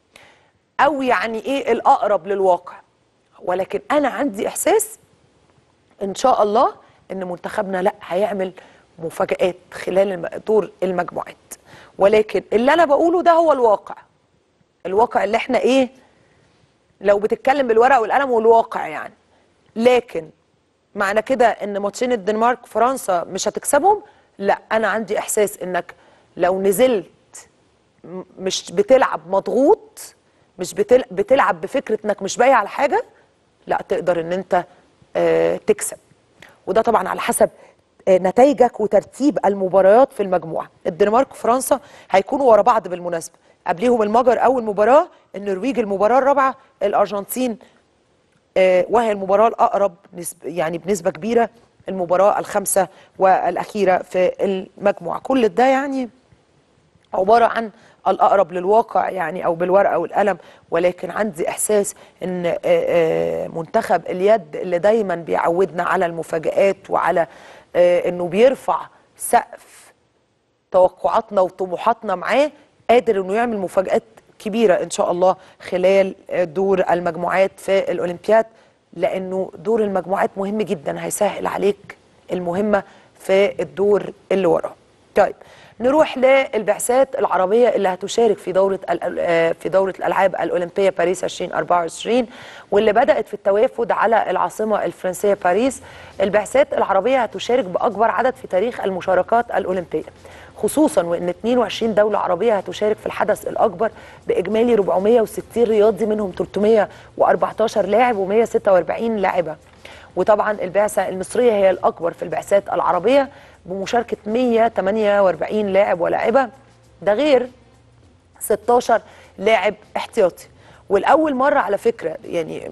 او يعني ايه الاقرب للواقع ولكن انا عندي احساس ان شاء الله ان منتخبنا لا هيعمل مفاجآت خلال الم- دور المجموعات ولكن اللي انا بقوله ده هو الواقع الواقع اللي احنا ايه لو بتتكلم بالورقه والقلم والواقع يعني لكن معنى كده ان ماتشين الدنمارك وفرنسا مش هتكسبهم لا انا عندي احساس انك لو نزلت م- مش بتلعب مضغوط مش بتل... بتلعب بفكره انك مش باقي على حاجه لا تقدر ان انت آه تكسب وده طبعا على حسب آه نتائجك وترتيب المباريات في المجموعه الدنمارك وفرنسا هيكونوا ورا بعض بالمناسبه قبليهم المجر اول مباراه النرويج المباراه الرابعه الارجنتين آه، وهي المباراة الأقرب نسب يعني بنسبة كبيرة المباراة الخامسة والأخيرة في المجموعة كل ده يعني عبارة عن الأقرب للواقع يعني أو بالورقة والقلم ولكن عندي إحساس إن آه، آه، منتخب اليد اللي دايما بيعودنا على المفاجآت وعلى آه، إنه بيرفع سقف توقعاتنا وطموحاتنا معاه قادر انه يعمل مفاجآت كبيرة ان شاء الله خلال دور المجموعات في الاولمبياد لانه دور المجموعات مهم جدا هيسهل عليك المهمة في الدور اللي وراه طيب نروح للبعثات العربية اللي هتشارك في دورة ال- آه، في دورة الألعاب الأولمبية باريس 2024 واللي بدأت في التوافد على العاصمة الفرنسية باريس البعثات العربية هتشارك بأكبر عدد في تاريخ المشاركات الأولمبية خصوصا وان 22 دوله عربيه هتشارك في الحدث الاكبر باجمالي 460 رياضي منهم 314 لاعب و146 لاعبه وطبعا البعثه المصريه هي الاكبر في البعثات العربيه بمشاركه 148 لاعب ولاعبه ده غير 16 لاعب احتياطي والاول مره على فكره يعني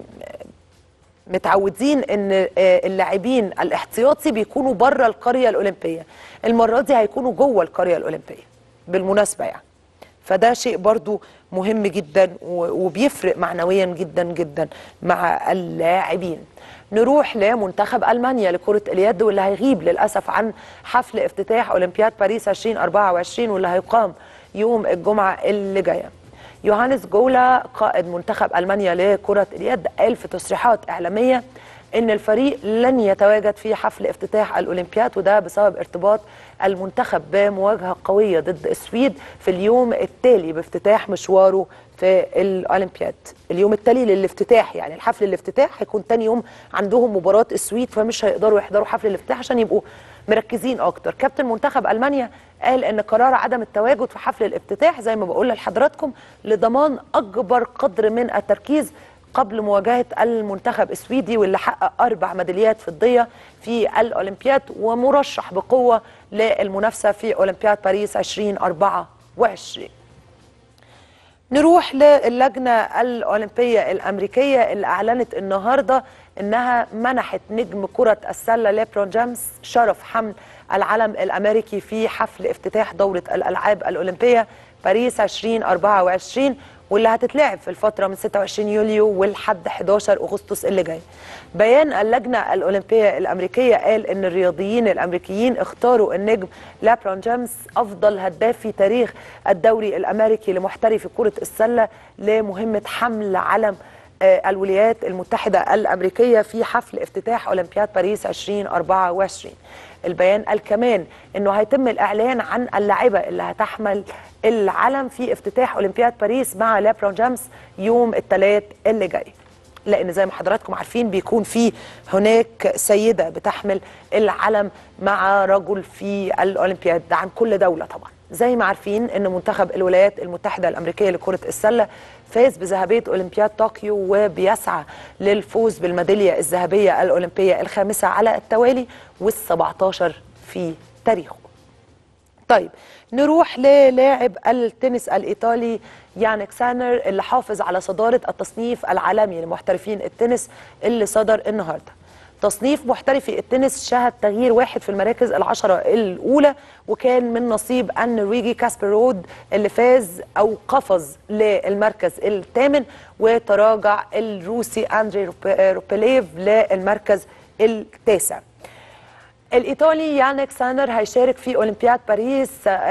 متعودين ان آه، اللاعبين الاحتياطي بيكونوا بره القريه الاولمبيه المره دي هيكونوا جوه القريه الاولمبيه بالمناسبه يعني فده شيء برضو مهم جدا و- وبيفرق معنويا جدا جدا مع اللاعبين نروح لمنتخب المانيا لكره اليد واللي هيغيب للاسف عن حفل افتتاح اولمبياد باريس 2024 واللي هيقام يوم الجمعه اللي جايه يوهانس جولا قائد منتخب المانيا لكره اليد قال في تصريحات اعلاميه ان الفريق لن يتواجد في حفل افتتاح الاولمبياد وده بسبب ارتباط المنتخب بمواجهه قويه ضد السويد في اليوم التالي بافتتاح مشواره في الاولمبياد اليوم التالي للافتتاح يعني الحفل الافتتاح هيكون تاني يوم عندهم مباراه السويد فمش هيقدروا يحضروا حفل الافتتاح عشان يبقوا مركزين اكتر كابتن منتخب المانيا قال ان قرار عدم التواجد في حفل الافتتاح زي ما بقول لحضراتكم لضمان اكبر قدر من التركيز قبل مواجهه المنتخب السويدي واللي حقق اربع ميداليات فضيه في الاولمبياد ومرشح بقوه للمنافسه في اولمبياد باريس 2024 نروح للجنة الأولمبية الأمريكية اللي أعلنت النهاردة أنها منحت نجم كرة السلة ليبرون جيمس شرف حمل العلم الأمريكي في حفل افتتاح دورة الألعاب الأولمبية باريس 2024 واللي هتتلعب في الفترة من 26 يوليو والحد 11 أغسطس اللي جاي بيان اللجنة الأولمبية الأمريكية قال أن الرياضيين الأمريكيين اختاروا النجم لابرون جيمس أفضل هداف في تاريخ الدوري الأمريكي لمحترفي كرة السلة لمهمة حمل علم آه، الولايات المتحدة الأمريكية في حفل افتتاح أولمبياد باريس 2024 البيان قال كمان أنه هيتم الإعلان عن اللاعبة اللي هتحمل العلم في افتتاح أولمبياد باريس مع لابرون جيمس يوم الثلاث اللي جاي لان زي ما حضراتكم عارفين بيكون في هناك سيده بتحمل العلم مع رجل في الاولمبياد ده عن كل دوله طبعا زي ما عارفين ان منتخب الولايات المتحده الامريكيه لكره السله فاز بذهبيه اولمبياد طوكيو وبيسعى للفوز بالميداليه الذهبيه الاولمبيه الخامسه على التوالي وال17 في تاريخه طيب نروح للاعب التنس الايطالي يانيك سانر اللي حافظ على صداره التصنيف العالمي لمحترفين التنس اللي صدر النهارده. تصنيف محترفي التنس شهد تغيير واحد في المراكز العشرة الأولى وكان من نصيب النرويجي كاسبر رود اللي فاز أو قفز للمركز الثامن وتراجع الروسي أندري روبيليف للمركز التاسع الإيطالي يانيك سانر هيشارك في أولمبياد باريس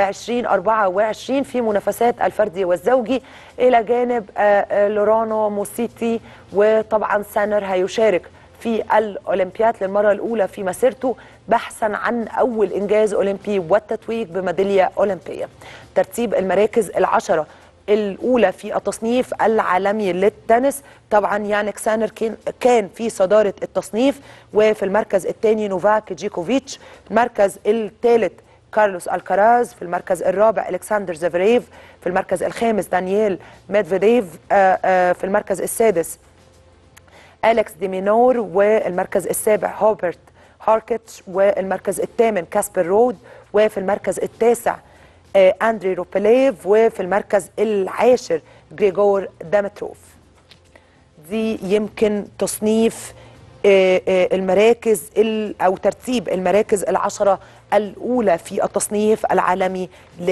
2024 في منافسات الفردي والزوجي إلى جانب آه، آه، لورانو موسيتي وطبعا سانر هيشارك في الأولمبياد للمرة الأولى في مسيرته بحثا عن أول إنجاز أولمبي والتتويج بميدالية أولمبية ترتيب المراكز العشرة الأولى في التصنيف العالمي للتنس طبعا يانيك سانر كان- كان في صدارة التصنيف وفي المركز الثاني نوفاك جيكوفيتش المركز الثالث كارلوس الكراز في المركز الرابع الكسندر زيفريف في المركز الخامس دانييل ميدفيديف آه، آه، في المركز السادس أليكس ديمينور والمركز السابع هوبرت هاركيتش والمركز الثامن كاسبر رود وفي المركز التاسع آه، أندري روبيليف وفي المركز العاشر جريجور دامتروف دي يمكن تصنيف آه، آه، المراكز ال- او ترتيب المراكز العشره الاولى في التصنيف العالمي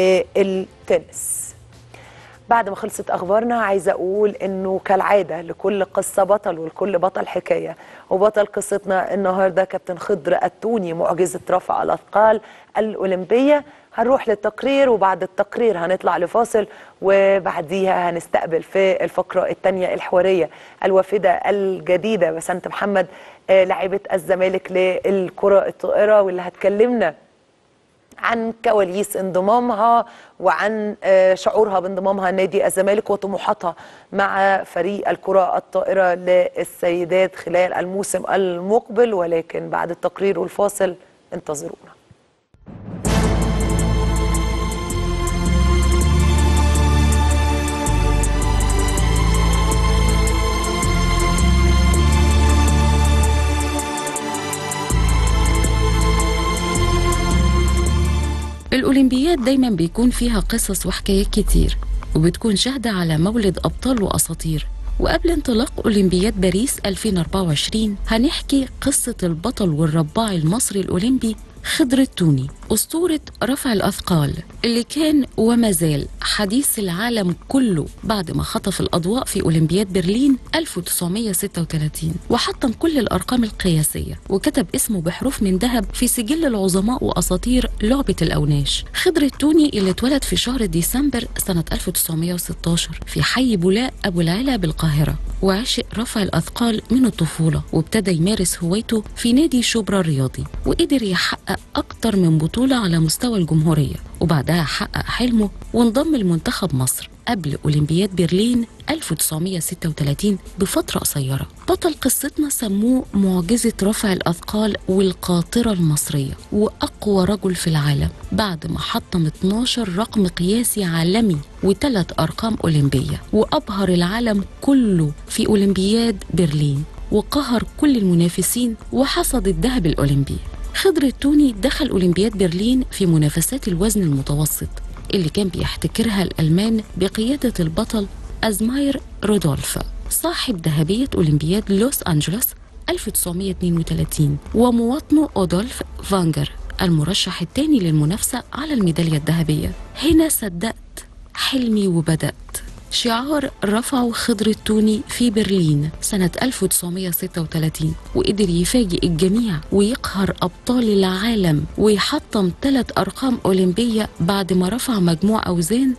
للتنس بعد ما خلصت اخبارنا عايزه اقول انه كالعاده لكل قصه بطل ولكل بطل حكايه وبطل قصتنا النهارده كابتن خضر التوني معجزه رفع الاثقال الاولمبيه هنروح للتقرير وبعد التقرير هنطلع لفاصل وبعديها هنستقبل في الفقره الثانيه الحواريه الوافده الجديده بسنت محمد آه، لاعبه الزمالك للكره الطائره واللي هتكلمنا عن كواليس انضمامها وعن آه، شعورها بانضمامها نادي الزمالك وطموحاتها مع فريق الكرة الطائرة للسيدات خلال الموسم المقبل ولكن بعد التقرير والفاصل انتظرونا الأولمبياد دايما بيكون فيها قصص وحكايات كتير وبتكون شاهدة على مولد أبطال وأساطير وقبل انطلاق أولمبياد باريس 2024 هنحكي قصة البطل والرباع المصري الأولمبي خضر التوني أسطورة رفع الأثقال اللي كان وما زال حديث العالم كله بعد ما خطف الأضواء في أولمبياد برلين 1936 وحطم كل الأرقام القياسية وكتب اسمه بحروف من ذهب في سجل العظماء وأساطير لعبة الأوناش خضر التوني اللي اتولد في شهر ديسمبر سنة 1916 في حي بولاء أبو العلا بالقاهرة وعشق رفع الأثقال من الطفولة وابتدى يمارس هوايته في نادي شبرا الرياضي وقدر يحقق أكتر من بطولة على مستوى الجمهورية وبعدها حقق حلمه وانضم لمنتخب مصر قبل أولمبياد برلين 1936 بفترة قصيرة بطل قصتنا سموه معجزة رفع الأثقال والقاطرة المصرية وأقوى رجل في العالم بعد ما حطم 12 رقم قياسي عالمي وثلاث أرقام أولمبية وأبهر العالم كله في أولمبياد برلين وقهر كل المنافسين وحصد الذهب الأولمبي خضر التوني دخل أولمبياد برلين في منافسات الوزن المتوسط اللي كان بيحتكرها الألمان بقيادة البطل أزماير رودولف صاحب ذهبية أولمبياد لوس أنجلوس 1932 ومواطنه أودولف فانجر المرشح الثاني للمنافسة على الميدالية الذهبية هنا صدقت حلمي وبدأت شعار رفعه خضر التوني في برلين سنة 1936 وقدر يفاجئ الجميع ويقهر أبطال العالم ويحطم ثلاث أرقام أولمبية بعد ما رفع مجموع أوزان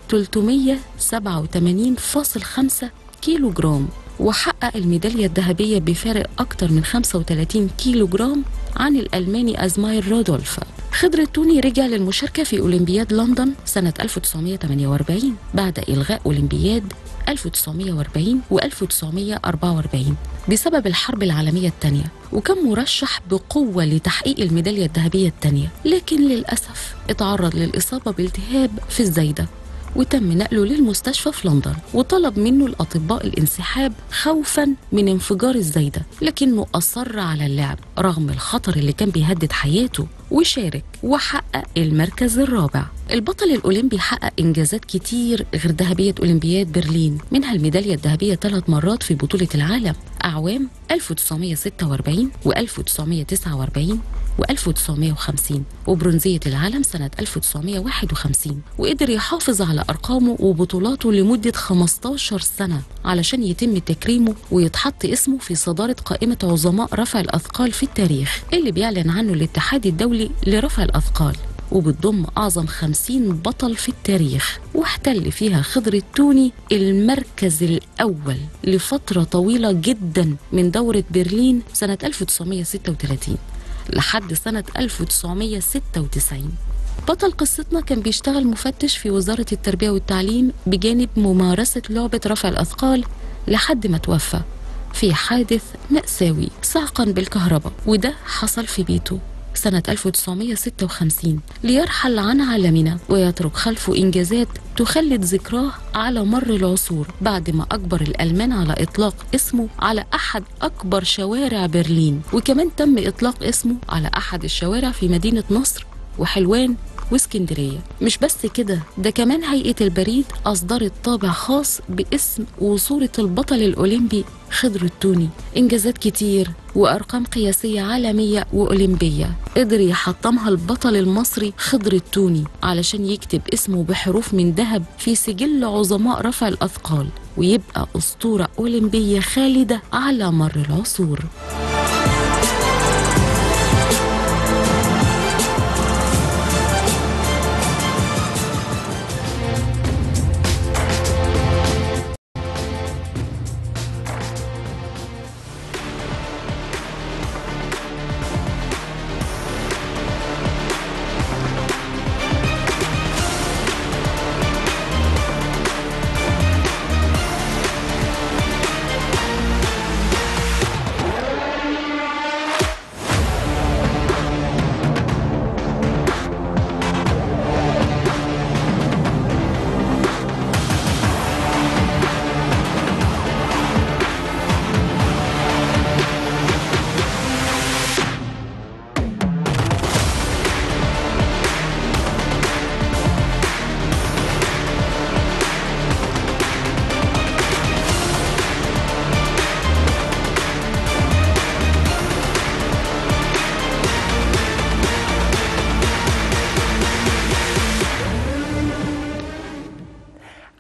387.5 كيلو جرام وحقق الميدالية الذهبية بفارق أكتر من 35 كيلو جرام عن الألماني أزماير رودولف خضر التوني رجع للمشاركة في أولمبياد لندن سنة 1948 بعد إلغاء أولمبياد 1940 و 1944 بسبب الحرب العالمية الثانية وكان مرشح بقوة لتحقيق الميدالية الذهبية الثانية لكن للأسف اتعرض للإصابة بالتهاب في الزايدة وتم نقله للمستشفى في لندن وطلب منه الأطباء الانسحاب خوفا من انفجار الزايدة لكنه أصر على اللعب رغم الخطر اللي كان بيهدد حياته وشارك وحقق المركز الرابع البطل الأولمبي حقق إنجازات كتير غير ذهبية أولمبياد برلين منها الميدالية الذهبية ثلاث مرات في بطولة العالم أعوام 1946 و 1949 و 1950 وبرونزية العالم سنة 1951 وقدر يحافظ على أرقامه وبطولاته لمدة 15 سنة علشان يتم تكريمه ويتحط اسمه في صدارة قائمة عظماء رفع الأثقال في التاريخ اللي بيعلن عنه الاتحاد الدولي لرفع الأثقال وبتضم أعظم خمسين بطل في التاريخ واحتل فيها خضر التوني المركز الأول لفترة طويلة جدا من دورة برلين سنة 1936 لحد سنة 1996 بطل قصتنا كان بيشتغل مفتش في وزارة التربية والتعليم بجانب ممارسة لعبة رفع الأثقال لحد ما توفى في حادث مأساوي صعقا بالكهرباء وده حصل في بيته سنة 1956 ليرحل عن عالمنا ويترك خلفه إنجازات تخلد ذكراه على مر العصور بعد ما أجبر الألمان على إطلاق اسمه على أحد أكبر شوارع برلين وكمان تم إطلاق اسمه على أحد الشوارع في مدينة نصر وحلوان واسكندرية مش بس كده ده كمان هيئة البريد أصدرت طابع خاص باسم وصورة البطل الأولمبي خضر التوني إنجازات كتير وأرقام قياسية عالمية وأولمبية قدر يحطمها البطل المصري خضر التوني علشان يكتب اسمه بحروف من ذهب في سجل عظماء رفع الأثقال ويبقى أسطورة أولمبية خالدة على مر العصور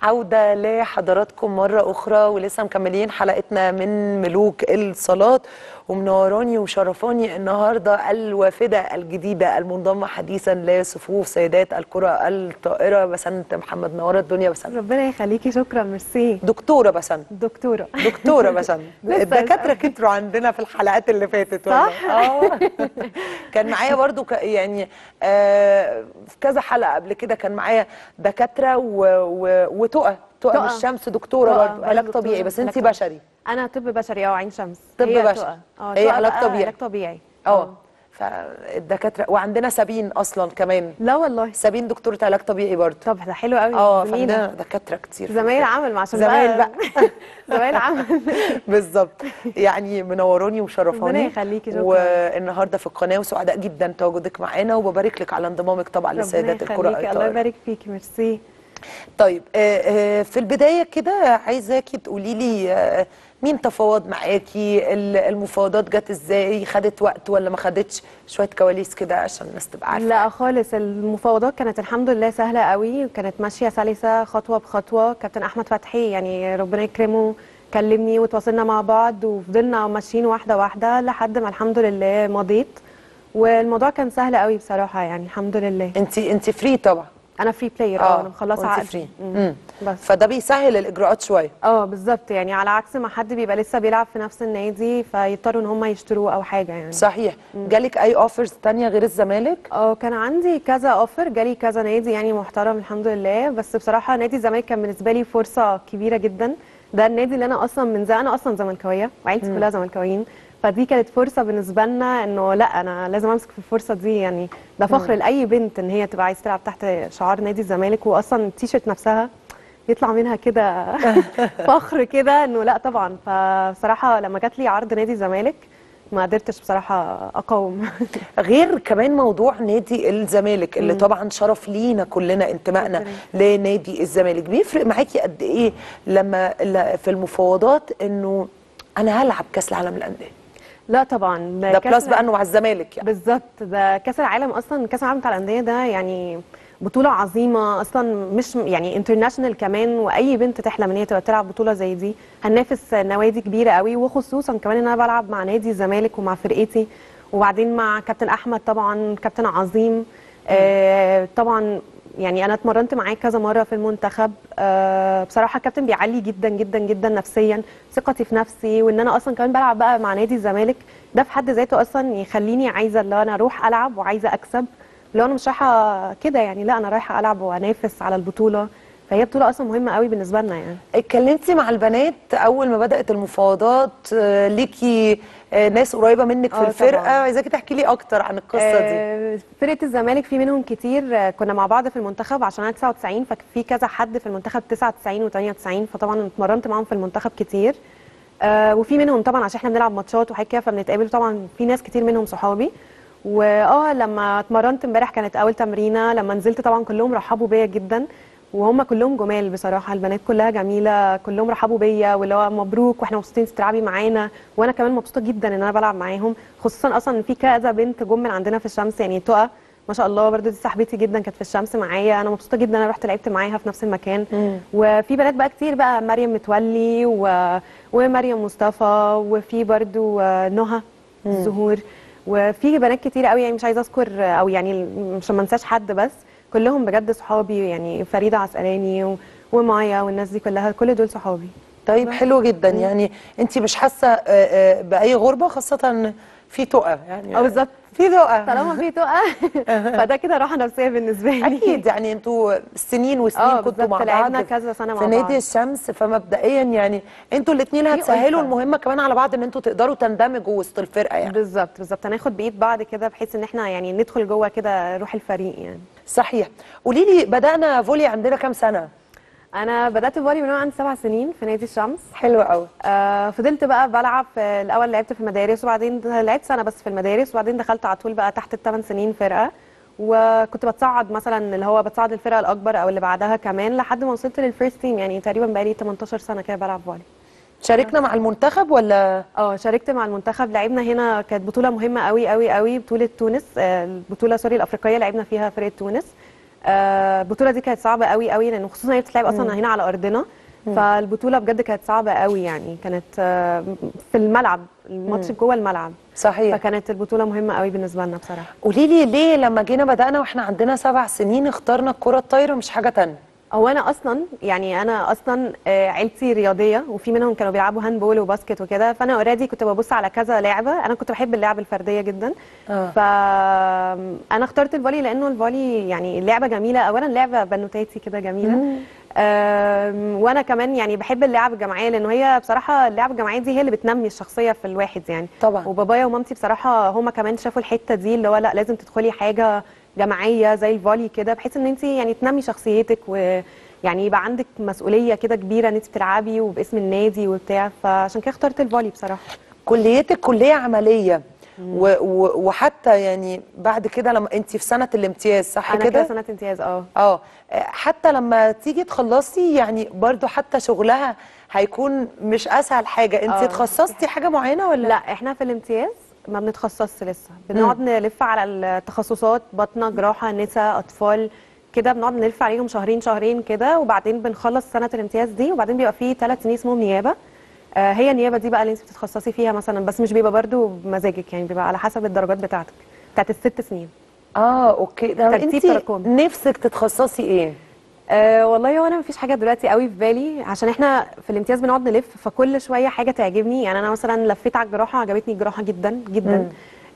عودة لحضراتكم مرة أخرى ولسه مكملين حلقتنا من ملوك الصلاة ومنوراني وشرفاني النهاردة الوافدة الجديدة المنضمة حديثا لصفوف سيدات الكرة الطائرة بسنت محمد نورة الدنيا بسنت ربنا يخليكي شكرا ميرسي دكتورة بسنت دكتورة دكتورة بسنت لسه الدكاترة كتروا عندنا في الحلقات اللي فاتت والله. صح؟ اه كان معايا برضو ك... يعني آه في كذا حلقة قبل كده كان معايا دكاترة و... و... وتقى تقى تقى. مش شمس دكتورة تقى برضو علاج دكتورة. طبيعي بس علاج انت طبيعي. بشري انا طب بشري اه عين شمس طب هي بشري. تقى. اه هي تقى علاج بقى طبيعي. علاج طبيعي اه فالدكاترة وعندنا سابين اصلا كمان لا والله سابين دكتورة علاج طبيعي برضو طب ده حلو قوي اه زميلة. فعندنا دكاترة كتير زمايل عمل ما عشان زمايل بقى زمايل عمل بالظبط يعني منوراني وشرفاني ربنا يخليكي، شكراً. والنهارده في القناه وسعداء جدا تواجدك معانا وببارك لك على انضمامك طبعا ربنا لسيدات الكره يخليكي الله الطائره يبارك فيكي ميرسي طيب آه، آه، في البدايه كده عايزاكي تقولي لي آه، مين تفاوض معاكي ال- المفاوضات جت ازاي خدت وقت ولا ما خدتش شويه كواليس كده عشان الناس تبقى عارفه لا خالص المفاوضات كانت الحمد لله سهله قوي وكانت ماشيه سلسه خطوه بخطوه كابتن احمد فتحي يعني ربنا يكرمه كلمني وتواصلنا مع بعض وفضلنا ماشيين واحده واحده لحد ما الحمد لله مضيت والموضوع كان سهل قوي بصراحه يعني الحمد لله انت انت فري طبعا انا فري بلاير اه انا مخلصه وانت عقد فري مم. مم. بس فده بيسهل الاجراءات شويه اه بالظبط يعني على عكس ما حد بيبقى لسه بيلعب في نفس النادي فيضطروا ان هم يشتروه او حاجه يعني صحيح جالك اي اوفرز تانية غير الزمالك اه كان عندي كذا اوفر جالي كذا نادي يعني محترم الحمد لله بس بصراحه نادي الزمالك كان بالنسبه لي فرصه كبيره جدا ده النادي اللي انا اصلا من زمان انا اصلا زملكاويه وعيلتي مم. كلها زملكاويين فدي كانت فرصه بالنسبه لنا انه لا انا لازم امسك في الفرصه دي يعني ده فخر مم. لاي بنت ان هي تبقى عايزه تلعب تحت شعار نادي الزمالك واصلا التيشيرت نفسها يطلع منها كده فخر كده انه لا طبعا فبصراحه لما جات لي عرض نادي الزمالك ما قدرتش بصراحه اقاوم غير كمان موضوع نادي الزمالك اللي مم. طبعا شرف لينا كلنا انتمائنا لنادي الزمالك بيفرق معاكي قد ايه لما ل- في المفاوضات انه انا هلعب كاس العالم للانديه لا طبعا ده كأس بلس بقى الع- انه مع الزمالك يعني بالظبط ده كاس العالم اصلا كاس العالم بتاع الانديه ده يعني بطوله عظيمه اصلا مش يعني انترناشونال كمان واي بنت تحلم ان هي تبقى تلعب بطوله زي دي هننافس نوادي كبيره قوي وخصوصا كمان ان انا بلعب مع نادي الزمالك ومع فرقتي وبعدين مع كابتن احمد طبعا كابتن عظيم آه طبعا يعني انا اتمرنت معاه كذا مره في المنتخب آه بصراحه الكابتن بيعلي جدا جدا جدا نفسيا ثقتي في نفسي وان انا اصلا كمان بلعب بقى مع نادي الزمالك ده في حد ذاته اصلا يخليني عايزه اللي انا اروح العب وعايزه اكسب لو انا مش رايحه كده يعني لا انا رايحه العب وانافس على البطوله فهي بطوله اصلا مهمه قوي بالنسبه لنا يعني اتكلمتي مع البنات اول ما بدات المفاوضات آه، ليكي آه، ناس قريبه منك في آه، الفرقه طبعاً. عايزاكي تحكي لي اكتر عن القصه دي آه، فرقه الزمالك في منهم كتير آه، كنا مع بعض في المنتخب عشان انا 99 ففي كذا حد في المنتخب 99 و98 فطبعا اتمرنت معاهم في المنتخب كتير آه، وفي منهم طبعا عشان احنا بنلعب ماتشات وحاجات كده فبنتقابل طبعا في ناس كتير منهم صحابي واه لما اتمرنت امبارح كانت اول تمرينه لما نزلت طبعا كلهم رحبوا بيا جدا وهم كلهم جمال بصراحه البنات كلها جميله كلهم رحبوا بيا واللي هو مبروك واحنا مبسوطين إنتي تلعبي معانا وانا كمان مبسوطه جدا ان انا بلعب معاهم خصوصا اصلا إن في كذا بنت جم من عندنا في الشمس يعني تقى ما شاء الله برضو دي صاحبتي جدا كانت في الشمس معايا انا مبسوطه جدا انا رحت لعبت معاها في نفس المكان وفي بنات بقى كتير بقى مريم متولي و... ومريم مصطفى وفي برضو آه، نهى الزهور وفي بنات كتير قوي يعني مش عايزه اذكر او يعني مش ما انساش حد بس كلهم بجد صحابي يعني فريده عسقلاني و... ومايا والناس دي كلها كل دول صحابي طيب حلو جدا يعني انت مش حاسه آه، آه، باي غربه خاصه إن في تقى يعني اه بالظبط في تقى طالما في تقى فده كده راحه نفسيه بالنسبه لي اكيد يعني انتوا سنين وسنين اه كنتوا بالظبط، مع لعبنا بعض كذا سنة مع في بعض. نادي الشمس فمبدئيا يعني انتوا الاثنين في هتسهلوا ألفة. المهمه كمان على بعض ان انتوا تقدروا تندمجوا وسط الفرقه يعني بالظبط بالظبط هناخد بايد بعض كده بحيث ان احنا يعني ندخل جوه كده روح الفريق يعني صحيح قولي لي بدانا فولي عندنا كام سنه انا بدات فولي من وانا عندي سبع سنين في نادي الشمس حلو قوي آه فضلت بقى بلعب في الاول لعبت في المدارس وبعدين لعبت سنه بس في المدارس وبعدين دخلت على طول بقى تحت الثمان سنين فرقه وكنت بتصعد مثلا اللي هو بتصعد الفرقه الاكبر او اللي بعدها كمان لحد ما وصلت للفيرست تيم يعني تقريبا بقالي 18 سنه كده بلعب فولي شاركنا مع المنتخب ولا اه شاركت مع المنتخب لعبنا هنا كانت بطوله مهمه قوي قوي قوي بطوله تونس آه، البطوله سوري الافريقيه لعبنا فيها فرقه تونس آه، البطوله دي كانت صعبه قوي قوي لان خصوصا هي بتتلعب اصلا هنا على ارضنا فالبطوله بجد كانت صعبه قوي يعني كانت آه، في الملعب الماتش جوه الملعب صحيح فكانت البطوله مهمه قوي بالنسبه لنا بصراحه قولي لي ليه لما جينا بدأنا واحنا عندنا سبع سنين اخترنا الكرة الطايرة مش حاجة تانية هو انا اصلا يعني انا اصلا آه، عيلتي رياضيه وفي منهم كانوا بيلعبوا هاند بول وباسكت وكده فانا اوريدي كنت ببص على كذا لعبه انا كنت بحب اللعب الفرديه جدا آه. فانا اخترت الفولي لانه الفولي يعني لعبه جميله اولا لعبه بنوتاتي كده جميله آم، وانا كمان يعني بحب اللعب الجماعيه لانه هي بصراحه اللعب الجماعيه دي هي اللي بتنمي الشخصيه في الواحد يعني طبعا. وبابايا ومامتي بصراحه هما كمان شافوا الحته دي اللي هو لا لازم تدخلي حاجه جماعيه زي الفولي كده بحيث ان انت يعني تنمي شخصيتك ويعني يبقى عندك مسؤوليه كده كبيره ان انت بتلعبي وباسم النادي وبتاع فعشان كده اخترت الفولي بصراحه كليتك كلية عملية و و وحتى يعني بعد كده لما انت في سنة الامتياز صح انا كده؟ كده سنه امتياز اه اه حتى لما تيجي تخلصي يعني برضو حتى شغلها هيكون مش اسهل حاجة انت آه. تخصصتي حاجة معينة ولا لا احنا في الامتياز ما بنتخصصش لسه بنقعد نلف على التخصصات بطنه جراحه نساء اطفال كده بنقعد نلف عليهم شهرين شهرين كده وبعدين بنخلص سنه الامتياز دي وبعدين بيبقى فيه ثلاث سنين اسمهم نيابه آه هي النيابه دي بقى اللي انت بتتخصصي فيها مثلا بس مش بيبقى برضو بمزاجك يعني بيبقى على حسب الدرجات بتاعتك بتاعت الست سنين اه اوكي ده ترتيب انت تراكمي. نفسك تتخصصي ايه؟ أه والله هو انا مفيش حاجه دلوقتي قوي في بالي عشان احنا في الامتياز بنقعد نلف فكل شويه حاجه تعجبني يعني انا مثلا لفيت على الجراحه عجبتني الجراحه جدا جدا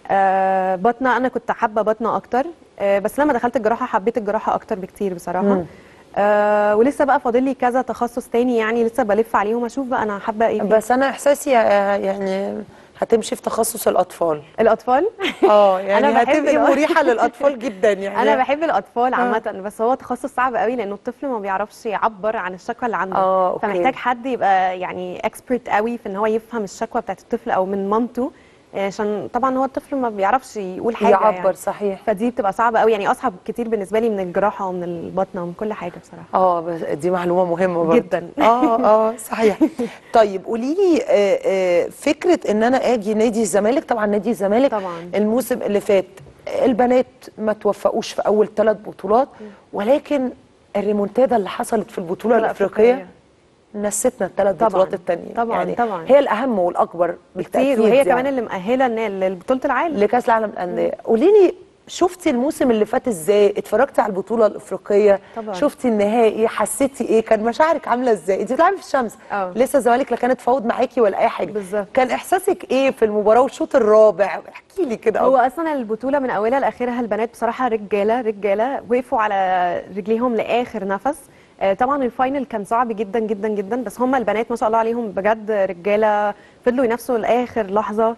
أه بطنه انا كنت حابه بطنه اكتر أه بس لما دخلت الجراحه حبيت الجراحه اكتر بكتير بصراحه مم. أه ولسه بقى فاضل لي كذا تخصص تاني يعني لسه بلف عليهم اشوف بقى انا حابه ايه فيه. بس انا احساسي آه، يعني هتمشي في تخصص الاطفال الاطفال اه يعني أنا بحب هتبقي الأ- مريحة للاطفال جدا يعني انا بحب الاطفال عامه بس هو تخصص صعب قوي لانه الطفل ما بيعرفش يعبر عن الشكوى اللي عنده آه، أوكي. فمحتاج حد يبقى يعني اكسبرت قوي في ان هو يفهم الشكوى بتاعت الطفل او من مامته عشان طبعا هو الطفل ما بيعرفش يقول حاجه يعبر يعني. صحيح فدي بتبقى صعبه قوي يعني اصعب كتير بالنسبه لي من الجراحه ومن البطنه ومن كل حاجه بصراحه اه بس دي معلومه مهمه برضه جداً. اه اه صحيح طيب قولي لي آه، آه، فكره ان انا اجي نادي الزمالك طبعا نادي الزمالك طبعاً. الموسم اللي فات البنات ما توفقوش في اول ثلاث بطولات ولكن الريمونتادا اللي حصلت في البطوله الافريقيه نستنا الثلاث طبعاً. بطولات التانية طبعاً، يعني طبعا. هي الاهم والاكبر بالتاكيد كتير وهي يعني. كمان اللي مؤهله إن- لبطوله العالم لكاس العالم للانديه قولي لي شفتي الموسم اللي فات ازاي اتفرجتي على البطوله الافريقيه طبعاً. شفتي النهائي حسيتي ايه كان مشاعرك عامله ازاي انت بتلعبي في الشمس اه. لسه الزمالك لا كانت فاوض معاكي ولا اي حاجه بالظبط. كان احساسك ايه في المباراه والشوط الرابع احكي لي كده هو اصلا البطوله من اولها لاخرها البنات بصراحه رجاله رجاله وقفوا على رجليهم لاخر نفس آه، طبعا الفاينل كان صعب جدا جدا جدا بس هم البنات ما شاء الله عليهم بجد رجاله فضلوا ينافسوا لاخر لحظه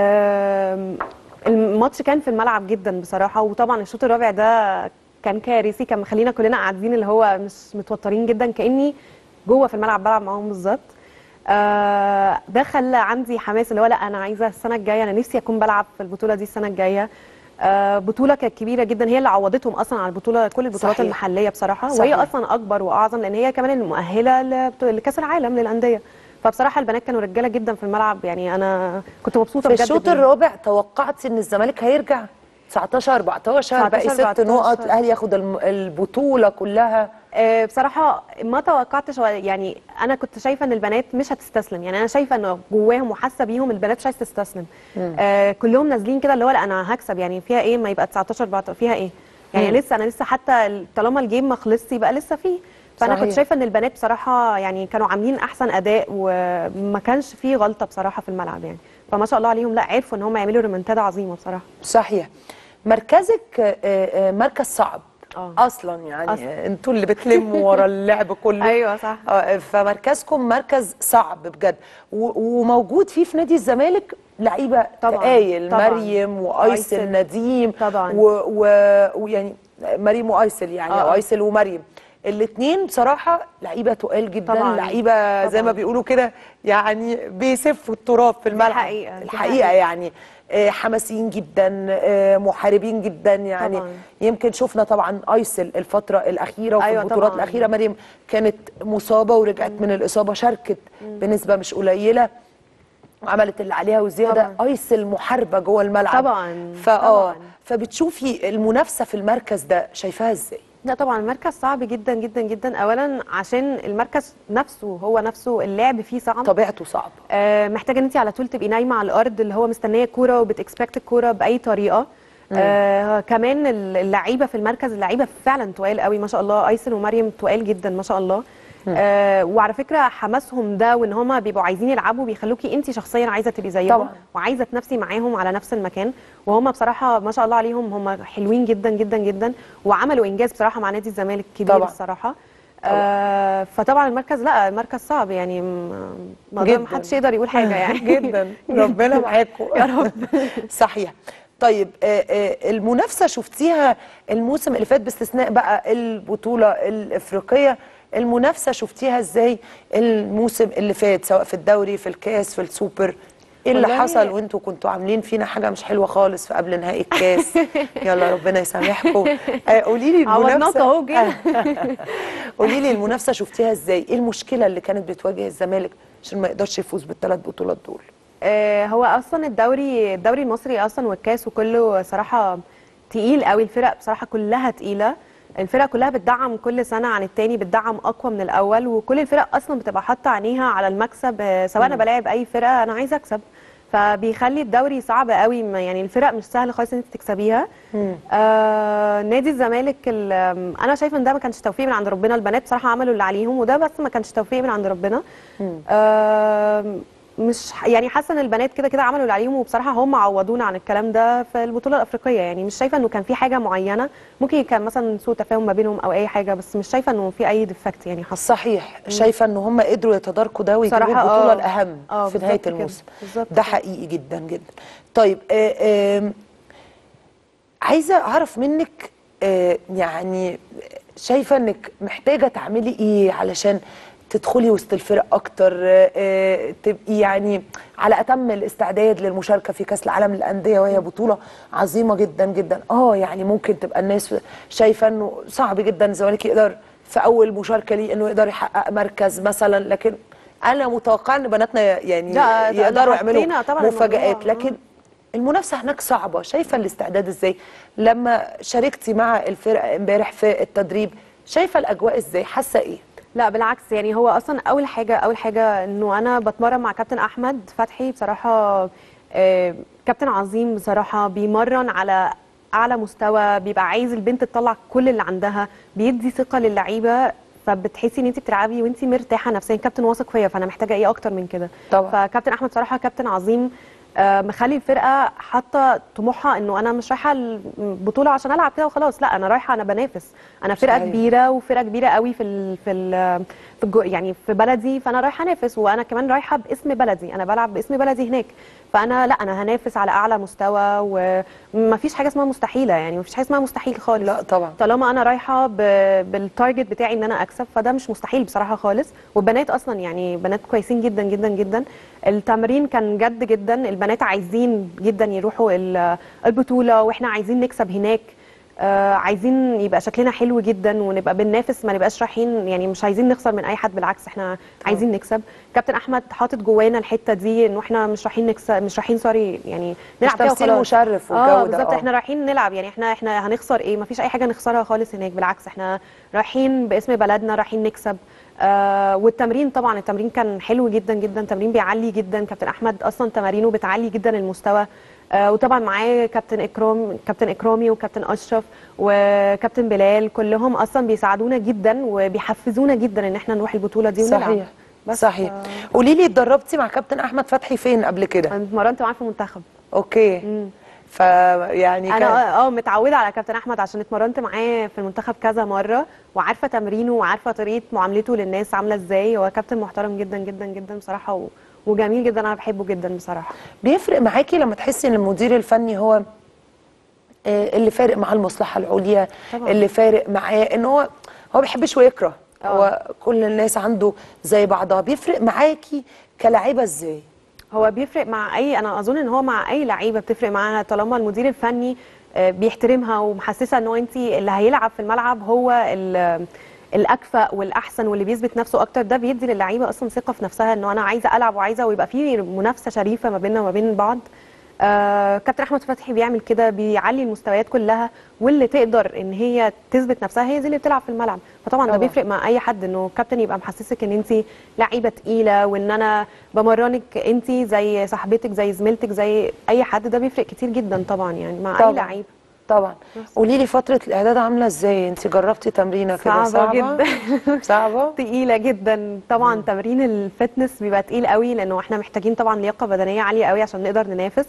آم، الماتش كان في الملعب جدا بصراحه وطبعا الشوط الرابع ده كان كارثي كان مخلينا كلنا قاعدين اللي هو مش متوترين جدا كاني جوه في الملعب بلعب معاهم بالظبط آه، ده خلى عندي حماس اللي هو لا انا عايزه السنه الجايه انا نفسي اكون بلعب في البطوله دي السنه الجايه آه، بطوله كانت كبيره جدا هي اللي عوضتهم اصلا على البطوله كل البطولات صحيح. المحليه بصراحه صحيح. وهي اصلا اكبر واعظم لان هي كمان المؤهله لبطو- لكاس العالم للانديه فبصراحه البنات كانوا رجاله جدا في الملعب يعني انا كنت مبسوطه في بجد الشوط بيهم. الرابع توقعتي ان الزمالك هيرجع 19 14 باقي 19 ست نقط 14. الاهلي ياخد الم- البطوله كلها آه، بصراحة ما توقعتش هو- يعني أنا كنت شايفة إن البنات مش هتستسلم يعني أنا شايفة إنه جواهم وحاسة بيهم البنات مش عايزة تستسلم آه كلهم نازلين كده اللي هو لا أنا هكسب يعني فيها إيه ما يبقى 19 14 فيها إيه يعني مم. لسه أنا لسه حتى ال- طالما الجيم ما خلصش يبقى لسه فيه فأنا صحيح. كنت شايفة إن البنات بصراحة يعني كانوا عاملين أحسن أداء وما كانش فيه غلطة بصراحة في الملعب يعني فما شاء الله عليهم لا عرفوا إن هم يعملوا ريمونتادا عظيمة بصراحة صحيح مركزك آه، آه، مركز صعب آه. اصلا يعني أصلاً. انتوا اللي بتلموا ورا اللعب كله أيوة صح آه، فمركزكم مركز صعب بجد و- وموجود فيه في نادي الزمالك لعيبه طبعاً، تقايل طبعاً. مريم وايسل وأيسل. نديم طبعاً. و- و- ويعني مريم وايسل يعني آه. او ايسل ومريم الاثنين بصراحه لعيبه تقال جدا طبعاً. لعيبه زي ما طبعاً. بيقولوا كده يعني بيسفوا التراب في الملعب حقيقة، دي الحقيقه حقيقة. يعني آه، حماسيين جدا آه، محاربين جدا يعني طبعاً. يمكن شفنا طبعا ايسل الفتره الاخيره وفي أيوة البطولات طبعاً. الاخيره مريم كانت مصابه ورجعت من الاصابه شاركت بنسبه مش قليله وعملت اللي عليها وزياده طبعاً. ايسل محاربه جوه الملعب طبعاً، فاه طبعاً. فبتشوفي المنافسه في المركز ده شايفاها ازاي لا طبعا المركز صعب جدا جدا جدا اولا عشان المركز نفسه هو نفسه اللعب فيه صعب طبيعته صعبه آه محتاجه ان انت على طول تبقي نايمه على الارض اللي هو مستنيه كوره وبتكسبكت الكوره باي طريقه آه كمان اللعيبه في المركز اللعيبه فعلا تقال قوي ما شاء الله ايسن ومريم تقال جدا ما شاء الله آه وعلى فكره حماسهم ده وان هم بيبقوا عايزين يلعبوا بيخلوكي انت شخصيا عايزه تبقي زيهم طبعاً. وعايزه تنافسي معاهم على نفس المكان وهم بصراحه ما شاء الله عليهم هم حلوين جدا جدا جدا وعملوا انجاز بصراحه مع نادي الزمالك كبير طبعاً. الصراحه آه فطبعا المركز لا مركز صعب يعني م- ما جداً. ما حدش يقدر يقول حاجه يعني جدا ربنا معاكم يا رب صحيح طيب آه، آه، المنافسه شفتيها الموسم اللي فات باستثناء بقى البطوله الافريقيه المنافسه شفتيها ازاي الموسم اللي فات سواء في الدوري في الكاس في السوبر ايه اللي والله- حصل وانتوا كنتوا عاملين فينا حاجه مش حلوه خالص في قبل نهائي الكاس يلا ربنا يسامحكم آه، قولي لي عوضناك المنافسه اهو جه قولي لي المنافسه شفتيها ازاي ايه المشكله اللي كانت بتواجه الزمالك عشان ما يقدرش يفوز بالثلاث بطولات دول آه، هو اصلا الدوري الدوري المصري اصلا والكاس وكله صراحه تقيل قوي الفرق بصراحه كلها تقيله الفرق كلها بتدعم كل سنه عن التاني بتدعم اقوى من الاول وكل الفرق اصلا بتبقى حاطه عينيها على المكسب آه، سواء انا بلاعب اي فرقه انا عايزه اكسب فبيخلي الدوري صعب قوي ما- يعني الفرق مش سهل خالص ان انت تكسبيها آه نادي الزمالك ال- آم، انا شايفه ان ده ما كانش توفيق من عند ربنا البنات بصراحه عملوا اللي عليهم وده بس ما كانش توفيق من عند ربنا آه مش يعني حاسه ان البنات كده كده عملوا اللي عليهم وبصراحه هم عوضونا عن الكلام ده في البطوله الافريقيه يعني مش شايفه انه كان في حاجه معينه ممكن كان مثلا سوء تفاهم ما بينهم او اي حاجه بس مش شايفه انه في اي ديفكت يعني حصل صحيح شايفه ان هم قدروا يتداركوا ده ويجيبوا صراحة البطوله آه. الاهم آه، في نهايه بالظبط كده. الموسم بالظبط ده كده. حقيقي جدا جدا طيب آه آم، عايزه اعرف منك آه يعني شايفه انك محتاجه تعملي ايه علشان تدخلي وسط الفرق اكتر آه، آه، تبقي يعني على اتم الاستعداد للمشاركه في كاس العالم للانديه وهي بطوله عظيمه جدا جدا اه يعني ممكن تبقى الناس شايفه انه صعب جدا الزمالك يقدر في اول مشاركه ليه انه يقدر يحقق مركز مثلا لكن انا متوقعه ان بناتنا يعني لا، ده يقدروا حطينا يعملوا طبعاً مفاجآت الموضوع، لكن المنافسه هناك صعبه شايفه الاستعداد ازاي لما شاركتي مع الفرق امبارح في التدريب شايفه الاجواء ازاي حاسه ايه لا بالعكس يعني هو اصلا اول حاجه اول حاجه انه انا بتمرن مع كابتن احمد فتحي بصراحه آه، كابتن عظيم بصراحه بيمرن على اعلى مستوى بيبقى عايز البنت تطلع كل اللي عندها بيدي ثقه للعيبه فبتحسي ان انت بتلعبي وانت مرتاحه نفسيا كابتن واثق فيا فانا محتاجه ايه اكتر من كده طبعا. فكابتن احمد صراحه كابتن عظيم آه، مخلي الفرقه حاطه طموحها انه انا مش رايحه البطوله عشان العب كده وخلاص لا انا رايحه انا بنافس انا فرقه صحيح. كبيره وفرقه كبيره قوي في ال في ال في الجو يعني في بلدي فانا رايحه انافس وانا كمان رايحه باسم بلدي انا بلعب باسم بلدي هناك فانا لا انا هنافس على اعلى مستوى ومفيش حاجه اسمها مستحيله يعني مفيش حاجه اسمها مستحيل خالص لا طبعا طالما انا رايحه ب- بالتارجت بتاعي ان انا اكسب فده مش مستحيل بصراحه خالص والبنات اصلا يعني بنات كويسين جدا جدا جدا التمرين كان جد جدا البنات عايزين جدا يروحوا ال- البطوله واحنا عايزين نكسب هناك آه عايزين يبقى شكلنا حلو جدا ونبقى بننافس ما نبقاش رايحين يعني مش عايزين نخسر من اي حد بالعكس احنا عايزين نكسب كابتن احمد حاطط جوانا الحته دي انه احنا مش رايحين نكسب مش رايحين سوري يعني نلعب كده تمثيل وخلاص. مشرف والجو اه ده، بالظبط آه. احنا رايحين نلعب يعني احنا احنا هنخسر ايه مفيش اي حاجه نخسرها خالص هناك بالعكس احنا رايحين باسم بلدنا رايحين نكسب آه والتمرين طبعا التمرين كان حلو جدا جدا تمرين بيعلي جدا كابتن احمد اصلا تمارينه بتعلي جدا المستوى آه وطبعا معاه كابتن اكرام كابتن اكرامي وكابتن اشرف وكابتن بلال كلهم اصلا بيساعدونا جدا وبيحفزونا جدا ان احنا نروح البطوله دي ونلعب صحيح بس صحيح قولي لي اتدربتي مع كابتن احمد فتحي فين قبل كده انا اتمرنت معاه في المنتخب اوكي فيعني انا كان اه آه، متعوده على كابتن احمد عشان اتمرنت معاه في المنتخب كذا مره وعارفه تمرينه وعارفه طريقه معاملته للناس عامله ازاي هو كابتن محترم جدا جدا جدا بصراحه و... وجميل جدا انا بحبه جدا بصراحه بيفرق معاكي لما تحسي ان المدير الفني هو آه، اللي فارق معاه المصلحه العليا طبعاً. اللي فارق معاه ان هو هو ما بيحبش ويكره هو كل الناس عنده زي بعضها بيفرق معاكي كلاعيبه ازاي هو بيفرق مع اي انا اظن ان هو مع اي لعيبه بتفرق معاها طالما المدير الفني آه، بيحترمها ومحسسه ان هو انت اللي هيلعب في الملعب هو ال- الاكفأ والاحسن واللي بيثبت نفسه اكتر ده بيدي للعيبه اصلا ثقه في نفسها انه انا عايزه العب وعايزه ويبقى في منافسه شريفه ما بيننا وما بين بعض آه كابتن احمد فتحي بيعمل كده بيعلي المستويات كلها واللي تقدر ان هي تثبت نفسها هي دي اللي بتلعب في الملعب فطبعا ده طبعاً. بيفرق مع اي حد انه كابتن يبقى محسسك ان انت لعيبه تقيله وان انا بمرنك انت زي صاحبتك زي زميلتك زي اي حد ده بيفرق كتير جدا طبعا يعني مع اي طبعاً. لعيب طبعا قولي لي فتره الاعداد عامله ازاي انت جربتي تمرينه كده صعبة جدا صعبه تقيلة جدا طبعا تمرين الفتنس بيبقى تقيل قوي لانه احنا محتاجين طبعا لياقة بدنية عالية قوي عشان نقدر ننافس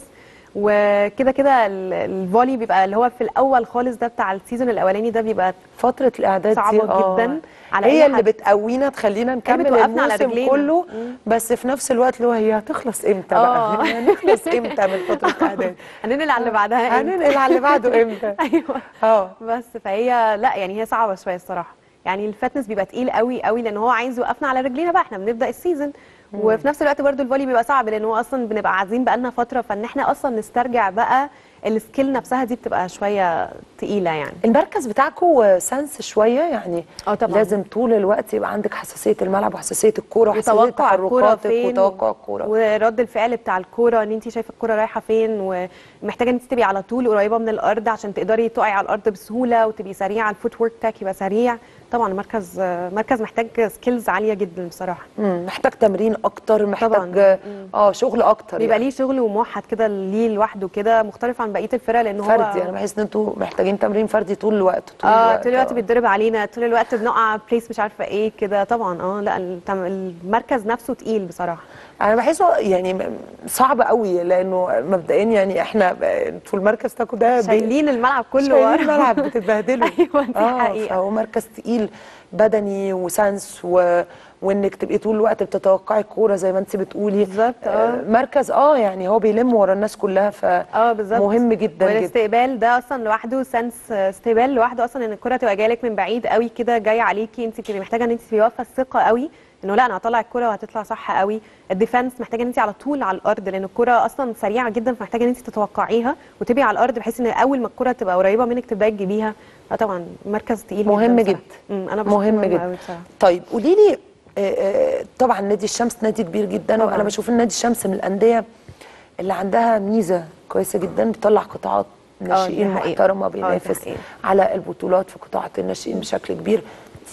وكده كده ال- الفولي بيبقى اللي هو في الاول خالص ده بتاع السيزون الاولاني ده بيبقى فتره الاعداد صعبة دي آه. جدا على هي أي اللي حد. بتقوينا تخلينا نكمل بتوقفنا على الموسم رجلينا. كله بس في نفس الوقت اللي هو هي هتخلص امتى بقى آه. هنخلص امتى من فتره الاعداد هننقل على اللي بعدها إمتى؟ هننقل على اللي بعده امتى ايوه اه بس فهي لا يعني هي صعبه شويه الصراحه يعني الفتنس بيبقى تقيل قوي قوي لان هو عايز يوقفنا على رجلينا بقى احنا بنبدا السيزون وفي نفس الوقت برضو الفولي بيبقى صعب لان هو اصلا بنبقى عايزين بقالنا فتره فان احنا اصلا نسترجع بقى السكيل نفسها دي بتبقى شويه تقيله يعني المركز بتاعكم سنس شويه يعني اه طبعا لازم طول الوقت يبقى عندك حساسيه الملعب وحساسيه الكوره وحساسيه وتوقع الكوره تحركاتك فين وتوقع الكوره ورد الفعل بتاع الكوره ان انت شايفه الكوره رايحه فين ومحتاجه ان انت تبقي على طول قريبه من الارض عشان تقدري تقعي على الارض بسهوله وتبقي سريعه الفوت ورك بتاعك يبقى سريع طبعا مركز مركز محتاج سكيلز عاليه جدا بصراحه مم. محتاج تمرين اكتر محتاج طبعاً. اه شغل اكتر بيبقى يعني. ليه شغل وموحد كده ليه لوحده كده مختلف عن بقيه الفرق لان هو فردي انا بحس ان انتوا محتاجين تمرين فردي طول الوقت طول اه الوقت طول الوقت آه. بيتضرب علينا طول الوقت بنقع بليس مش عارفه ايه كده طبعا اه لا التم- المركز نفسه تقيل بصراحه انا بحسه يعني م- صعب قوي لانه مبدئيا يعني احنا ب- انتوا المركز بتاعكم ده بي- شايلين الملعب كله شايلين ورا. الملعب بتتبهدلوا ايوه دي اه حقيقه فهو مركز تقيل بدني وسنس و... وانك تبقي طول الوقت بتتوقعي الكوره زي ما انت بتقولي بالظبط، اه. مركز اه يعني هو بيلم ورا الناس كلها ف اه بالظبط مهم جدا جدا والاستقبال ده اصلا لوحده سنس استقبال لوحده اصلا ان الكره تبقى جايه لك من بعيد قوي كده جايه عليكي انت بتبقي محتاجه ان انت تبقي واقفه الثقه قوي انه لا انا هطلع الكره وهتطلع صح قوي الديفنس محتاجه ان انت على طول على الارض لان الكره اصلا سريعه جدا فمحتاجه ان انت تتوقعيها وتبقي على الارض بحيث ان اول ما الكره تبقى قريبه منك تبداي تجيبيها اه طبعا مركز تقيل مهم جدا جدا. بصراحة. أمم، انا بشوفه مهم جدا قوي بصراحه طيب قولي لي آه، آه، طبعا نادي الشمس نادي كبير جدا طبعاً. وانا بشوف ان نادي الشمس من الانديه اللي عندها ميزه كويسه جدا بتطلع قطاعات ناشئين دي حقيقة. محترمه آه، دي بينافس حقيقة. على البطولات في قطاعات الناشئين بشكل كبير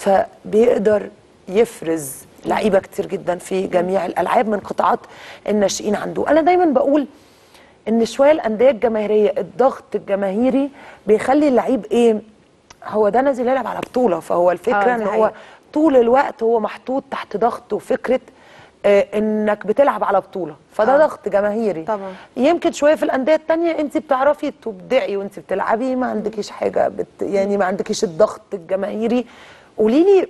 فبيقدر يفرز لعيبه كتير جدا في جميع الالعاب من قطاعات الناشئين عنده انا دايما بقول ان شويه الانديه الجماهيريه الضغط الجماهيري بيخلي اللعيب ايه هو ده نازل يلعب على بطوله فهو آه، الفكره دي ان هو حقيقة. طول الوقت هو محطوط تحت ضغط وفكره آه، انك بتلعب على بطوله فده آه. ضغط جماهيري طبعا. يمكن شويه في الانديه التانية انت بتعرفي تبدعي وانت بتلعبي ما عندكيش حاجه بت يعني ما عندكيش الضغط الجماهيري قولي لي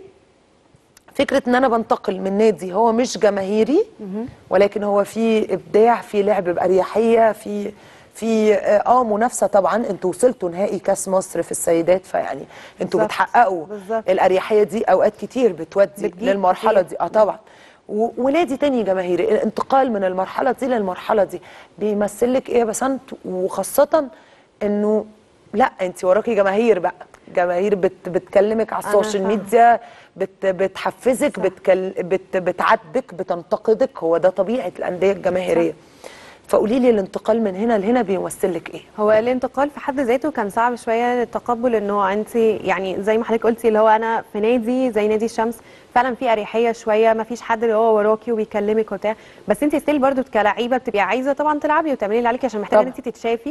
فكره ان انا بنتقل من نادي هو مش جماهيري ولكن هو في ابداع في لعب باريحيه في في اه منافسه طبعا انتوا وصلتوا نهائي كاس مصر في السيدات فيعني انتوا بالظبط. بتحققوا بالظبط. الاريحيه دي اوقات كتير بتودي بتجيب للمرحله كتير. دي اه طبعا و- ونادي تاني جماهيري الانتقال من المرحله دي للمرحله دي بيمثل لك ايه يا بسنت وخاصه انه لا انت وراكي جماهير بقى جماهير بت بتكلمك على أنا السوشيال فاهمة. ميديا بت بتحفزك بتكل بت بتعدك بتنتقدك هو ده طبيعه الانديه الجماهيريه فقولي لي الانتقال من هنا لهنا بيمثل لك ايه هو الانتقال في حد ذاته كان صعب شويه التقبل انه انت يعني زي ما حضرتك قلتي اللي هو انا في نادي زي نادي الشمس فعلا في اريحيه شويه ما فيش حد اللي هو وراكي وبيكلمك وبتاع بس انت ستيل برضو كلعيبه بتبقي عايزه طبعا تلعبي وتعملي اللي عليكي عشان محتاجه ان طبعا. انت تتشافي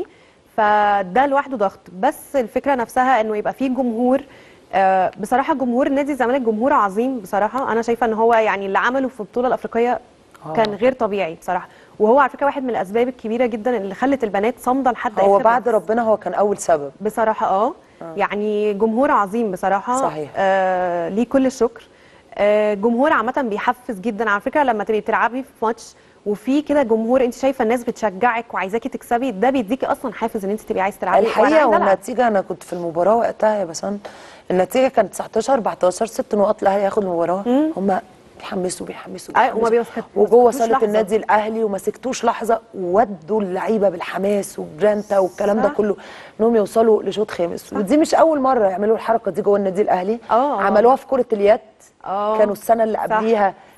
فده لوحده ضغط بس الفكره نفسها انه يبقى في جمهور آه، بصراحه جمهور نادي الزمالك جمهور عظيم بصراحه انا شايفه ان هو يعني اللي عمله في البطوله الافريقيه آه. كان غير طبيعي بصراحه وهو على فكره واحد من الاسباب الكبيره جدا اللي خلت البنات صامده لحد هو آخر بعد لحظة. ربنا هو كان اول سبب بصراحة اه يعني جمهور عظيم بصراحة صحيح. آه ليه كل الشكر آه جمهور عامة بيحفز جدا على فكرة لما تبقي بتلعبي في ماتش وفي كده جمهور انت شايفه الناس بتشجعك وعايزاكي تكسبي ده بيديكي اصلا حافز ان انت تبقي عايزه تلعبي وأنا الحقيقه عايزة ألعب. والنتيجه انا كنت في المباراه وقتها يا بسنت النتيجه كانت 19 14 ست نقط الاهلي ياخد المباراه هم بيحمسوا بيحمسوا أيوة، وما بيحمسوا. بيسكت- وجوه بيسكتوش صاله لحظة. النادي الاهلي وما سكتوش لحظه ودوا اللعيبه بالحماس وجرانتا والكلام ده صح. كله انهم يوصلوا لشوط خامس ودي مش اول مره يعملوا الحركه دي جوه النادي الاهلي آه، آه. عملوها في كره اليد آه. كانوا السنه اللي صح، قبليها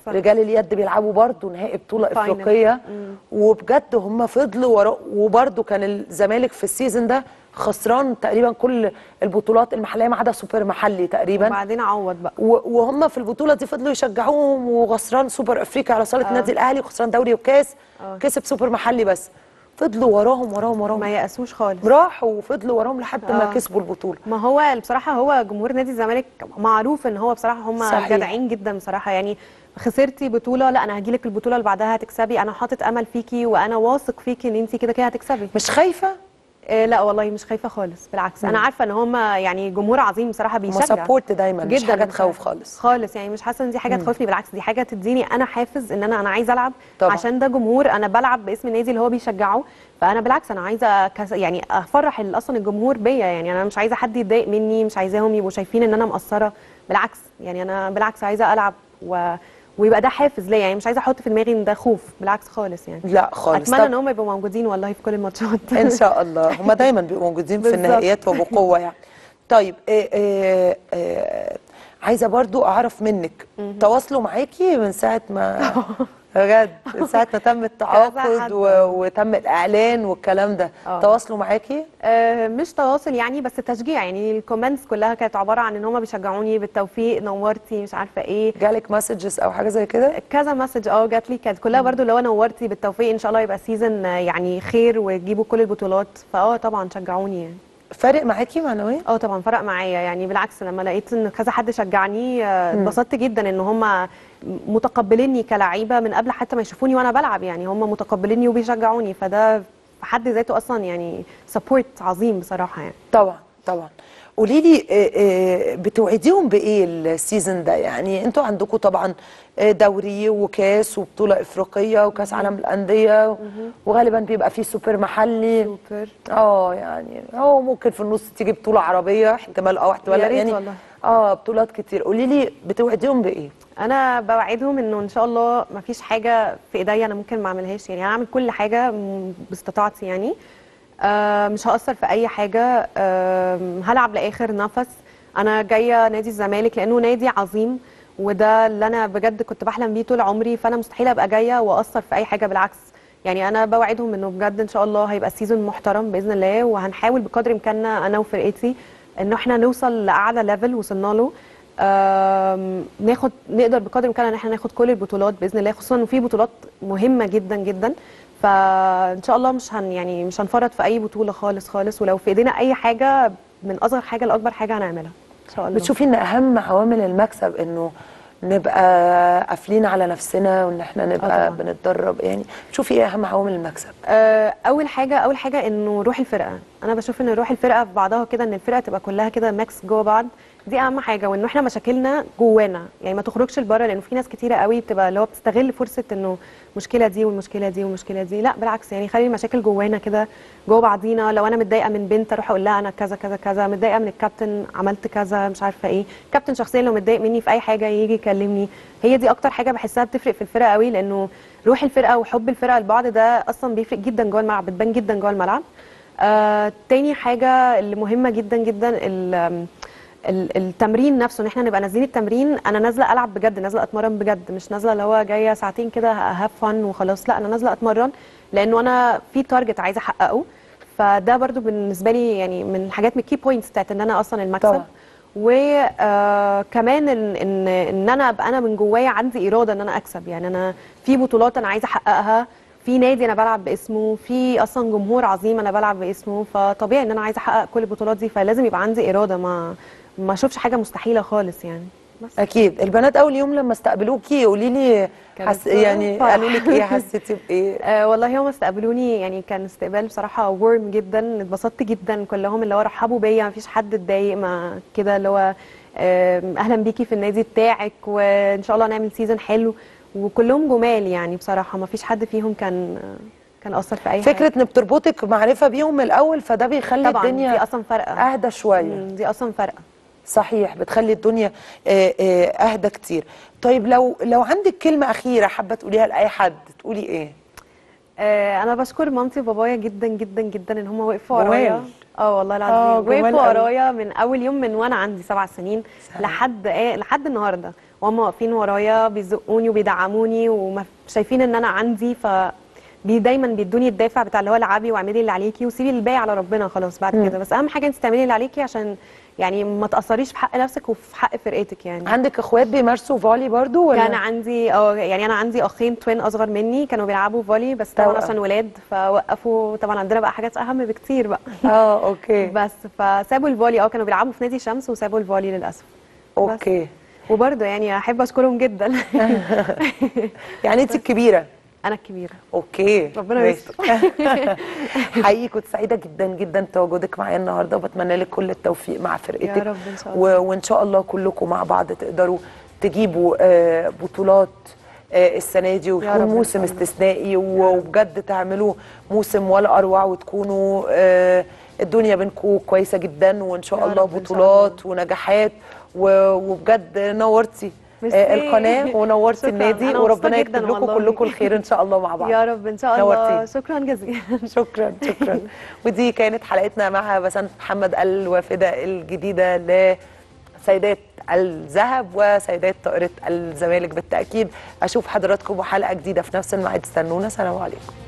صح. رجال اليد بيلعبوا برضه نهائي بطوله فاينل. افريقيه مم. وبجد هم فضلوا ورا وبرضه كان الزمالك في السيزون ده خسران تقريبا كل البطولات المحليه ما عدا سوبر محلي تقريبا وبعدين عوض بقى و- وهم في البطوله دي فضلوا يشجعوهم وخسران سوبر افريقيا على صاله آه. النادي الاهلي وخسران دوري وكاس آه. كسب سوبر محلي بس فضلوا وراهم وراهم وراهم ما يأسوش خالص راحوا وفضلوا وراهم لحد ما آه. كسبوا البطوله ما هو بصراحة هو جمهور نادي الزمالك معروف ان هو بصراحة هم صحيح. جدعين جدا بصراحة يعني خسرتي بطولة لا انا هجيلك البطولة اللي بعدها هتكسبي انا حاطط امل فيكي وانا واثق فيكي ان انت كده كده هتكسبي مش خايفه آه لا والله مش خايفة خالص بالعكس انا مم. عارفة ان هم يعني جمهور عظيم بصراحة هم بيشجع سبورت دايما مش جدا حاجه تخوف خالص خالص يعني مش حاسه ان دي حاجه مم. تخوفني بالعكس دي حاجه تديني انا حافز ان انا انا عايزه العب طبعا. عشان ده جمهور انا بلعب باسم النادي اللي هو بيشجعه فانا بالعكس انا عايزه كس يعني افرح ال- اصلا الجمهور بيا يعني انا مش عايزه حد يتضايق مني مش عايزاهم يبقوا شايفين ان انا مقصره بالعكس يعني انا بالعكس عايزه العب و... ويبقى ده حافز ليا يعني مش عايزه احط في دماغي ان ده خوف بالعكس خالص يعني لا خالص اتمنى طب ان هم يبقوا موجودين والله في كل الماتشات ان شاء الله هم دايما بيبقوا موجودين في بالظبط. النهائيات وبقوه يعني طيب إيه إيه إيه عايزه برضو اعرف منك تواصلوا معاكي من ساعه ما بجد من ساعه ما تم التعاقد حد. و... وتم الاعلان والكلام ده آه. تواصلوا معاكي آه، مش تواصل يعني بس تشجيع يعني الكومنتس كلها كانت عباره عن ان هم بيشجعوني بالتوفيق نورتي مش عارفه ايه جالك مسجز او حاجه زي كده كذا مسج اه جات لي كانت كلها برضو اللي هو نورتي بالتوفيق ان شاء الله يبقى سيزون يعني خير وتجيبوا كل البطولات فاه طبعا شجعوني يعني فارق معاكي معنويا اه طبعا فرق معايا يعني بالعكس لما لقيت ان كذا حد شجعني آه، اتبسطت جدا ان هم متقبليني كلعيبه من قبل حتى ما يشوفوني وانا بلعب يعني هم متقبليني وبيشجعوني فده في حد ذاته اصلا يعني سبورت عظيم بصراحه يعني طبعا طبعا قولي لي آه، آه، بتوعديهم بايه السيزون ده يعني انتوا عندكم طبعا آه، دوري وكاس وبطوله افريقيه وكاس عالم الانديه وغالبا بيبقى فيه سوبر محلي سوبر اه يعني هو ممكن في النص تيجي بطوله عربيه احتمال اه احتمال يا لا ريت يعني والله. اه بطولات كتير قولي لي بتوعديهم بايه انا بوعدهم انه ان شاء الله ما فيش حاجه في ايديا انا ممكن ما اعملهاش يعني هعمل كل حاجه م- باستطاعتي يعني آه مش هأثر في اي حاجه آه هلعب لاخر نفس انا جايه نادي الزمالك لانه نادي عظيم وده اللي انا بجد كنت بحلم بيه طول عمري فانا مستحيل ابقى جايه واثر في اي حاجه بالعكس يعني انا بوعدهم انه بجد ان شاء الله هيبقى سيزون محترم باذن الله وهنحاول بقدر امكاننا انا وفرقتي انه احنا نوصل لاعلى ليفل وصلنا له آم، ناخد نقدر بقدر الامكان ان احنا ناخد كل البطولات باذن الله خصوصا انه في بطولات مهمه جدا جدا فان شاء الله مش هن يعني مش هنفرط في اي بطوله خالص خالص ولو في ايدينا اي حاجه من اصغر حاجه لاكبر حاجه هنعملها ان شاء الله بتشوفي ان اهم عوامل المكسب انه نبقى قافلين على نفسنا وان احنا نبقى طبعاً. بنتدرب يعني شوفي ايه اهم عوامل المكسب آه، اول حاجه اول حاجه انه روح الفرقه انا بشوف ان روح الفرقه في بعضها كده ان الفرقه تبقى كلها كده ماكس جوه بعض دي اهم حاجه وانه احنا مشاكلنا جوانا يعني ما تخرجش لبره لانه في ناس كتيره قوي بتبقى اللي هو بتستغل فرصه انه المشكله دي والمشكله دي والمشكله دي لا بالعكس يعني خلي المشاكل جوانا كده جوه بعضينا لو انا متضايقه من بنت اروح اقول لها انا كذا كذا كذا متضايقه من الكابتن عملت كذا مش عارفه ايه كابتن شخصيا لو متضايق مني في اي حاجه يجي يكلمني هي دي اكتر حاجه بحسها بتفرق في الفرقه قوي لانه روح الفرقه وحب الفرقه لبعض ده اصلا بيفرق جدا جوه الملعب بتبان جدا جوه الملعب آه تاني حاجه اللي مهمه جدا جدا ال- ال- التمرين نفسه ان احنا نبقى نازلين التمرين انا نازله العب بجد نازله اتمرن بجد مش نازله اللي هو جايه ساعتين كده هاف فن وخلاص لا انا نازله اتمرن لانه انا في تارجت عايزه احققه فده برضو بالنسبه لي يعني من الحاجات من الكي بوينتس بتاعت ان انا اصلا المكسب طبعا. وكمان ان ان ان انا ابقى انا من جوايا عندي اراده ان انا اكسب يعني انا في بطولات انا عايزه احققها في نادي انا بلعب باسمه في اصلا جمهور عظيم انا بلعب باسمه فطبيعي ان انا عايزه احقق كل البطولات دي فلازم يبقى عندي اراده ما ما اشوفش حاجه مستحيله خالص يعني بس اكيد البنات اول يوم لما استقبلوكي قولي لي كانت حس... يعني فرح. قالوا لك ايه حسيتي بايه آه والله هم استقبلوني يعني كان استقبال بصراحه ورم جدا اتبسطت جدا كلهم اللي هو رحبوا بيا مفيش حد اتضايق ما كده اللي هو آم، اهلا بيكي في النادي بتاعك وان شاء الله نعمل سيزون حلو وكلهم جمال يعني بصراحه مفيش حد فيهم كان كان اثر في اي فكره حاجه ان بتربطك معرفه بيهم من الاول فده بيخلي طبعا دي الدنيا اصلا فارقه اهدى شويه مم، دي اصلا فارقه صحيح بتخلي الدنيا آه، آه، اهدى كتير طيب لو لو عندك كلمه اخيره حابه تقوليها لاي حد تقولي ايه آه انا بشكر مامتي وبابايا جدا جدا جدا ان هم وقفوا جمال. ورايا اه والله آه، العظيم جمال وقفوا قوي. ورايا من اول يوم من وانا عندي سبع سنين سلام. لحد ايه لحد النهارده وهم واقفين ورايا بيزقوني وبيدعموني وشايفين ان انا عندي ف بي دايما بيدوني الدافع بتاع اللي هو العبي واعملي اللي عليكي وسيبي الباقي على ربنا خلاص بعد مم. كده بس اهم حاجه انت تعملي اللي عليكي عشان يعني ما تاثريش في حق نفسك وفي حق فرقتك يعني عندك اخوات بيمارسوا فولي برضو ولا كان عندي اه يعني انا عندي اخين توين اصغر مني كانوا بيلعبوا فولي بس طبعا توأم. عشان ولاد فوقفوا طبعا عندنا بقى حاجات اهم بكتير بقى اه اوكي بس فسابوا الفولي اه كانوا بيلعبوا في نادي شمس وسابوا الفولي للاسف اوكي وبرضه يعني احب اشكرهم جدا يعني انت الكبيره انا الكبيره اوكي ربنا ماشي. يستر حقيقي كنت سعيده جدا جدا تواجدك معايا النهارده وبتمنى لك كل التوفيق مع فرقتك يا رب إن شاء الله. و... وان شاء الله كلكم مع بعض تقدروا تجيبوا آه، بطولات آه، السنه دي يا ويكون رب إن موسم شاء الله. استثنائي و- وبجد تعملوا موسم ولا اروع وتكونوا آه، الدنيا بينكم كويسه جدا وان شاء يا الله رب إن شاء بطولات ونجاحات و- وبجد نورتي ميرسي. آه، القناه ونورتي شكراً. النادي أنا وربنا مبسوطة جداً يكتب لكم والله. كلكم الخير ان شاء الله مع بعض يا رب ان شاء الله نورتيني. شكرا جزيلا شكرا شكرا ودي كانت حلقتنا مع بسنت محمد الوافده الجديده لسيدات الذهب وسيدات طائره الزمالك بالتاكيد اشوف حضراتكم بحلقه جديده في نفس الميعاد استنونا سلام عليكم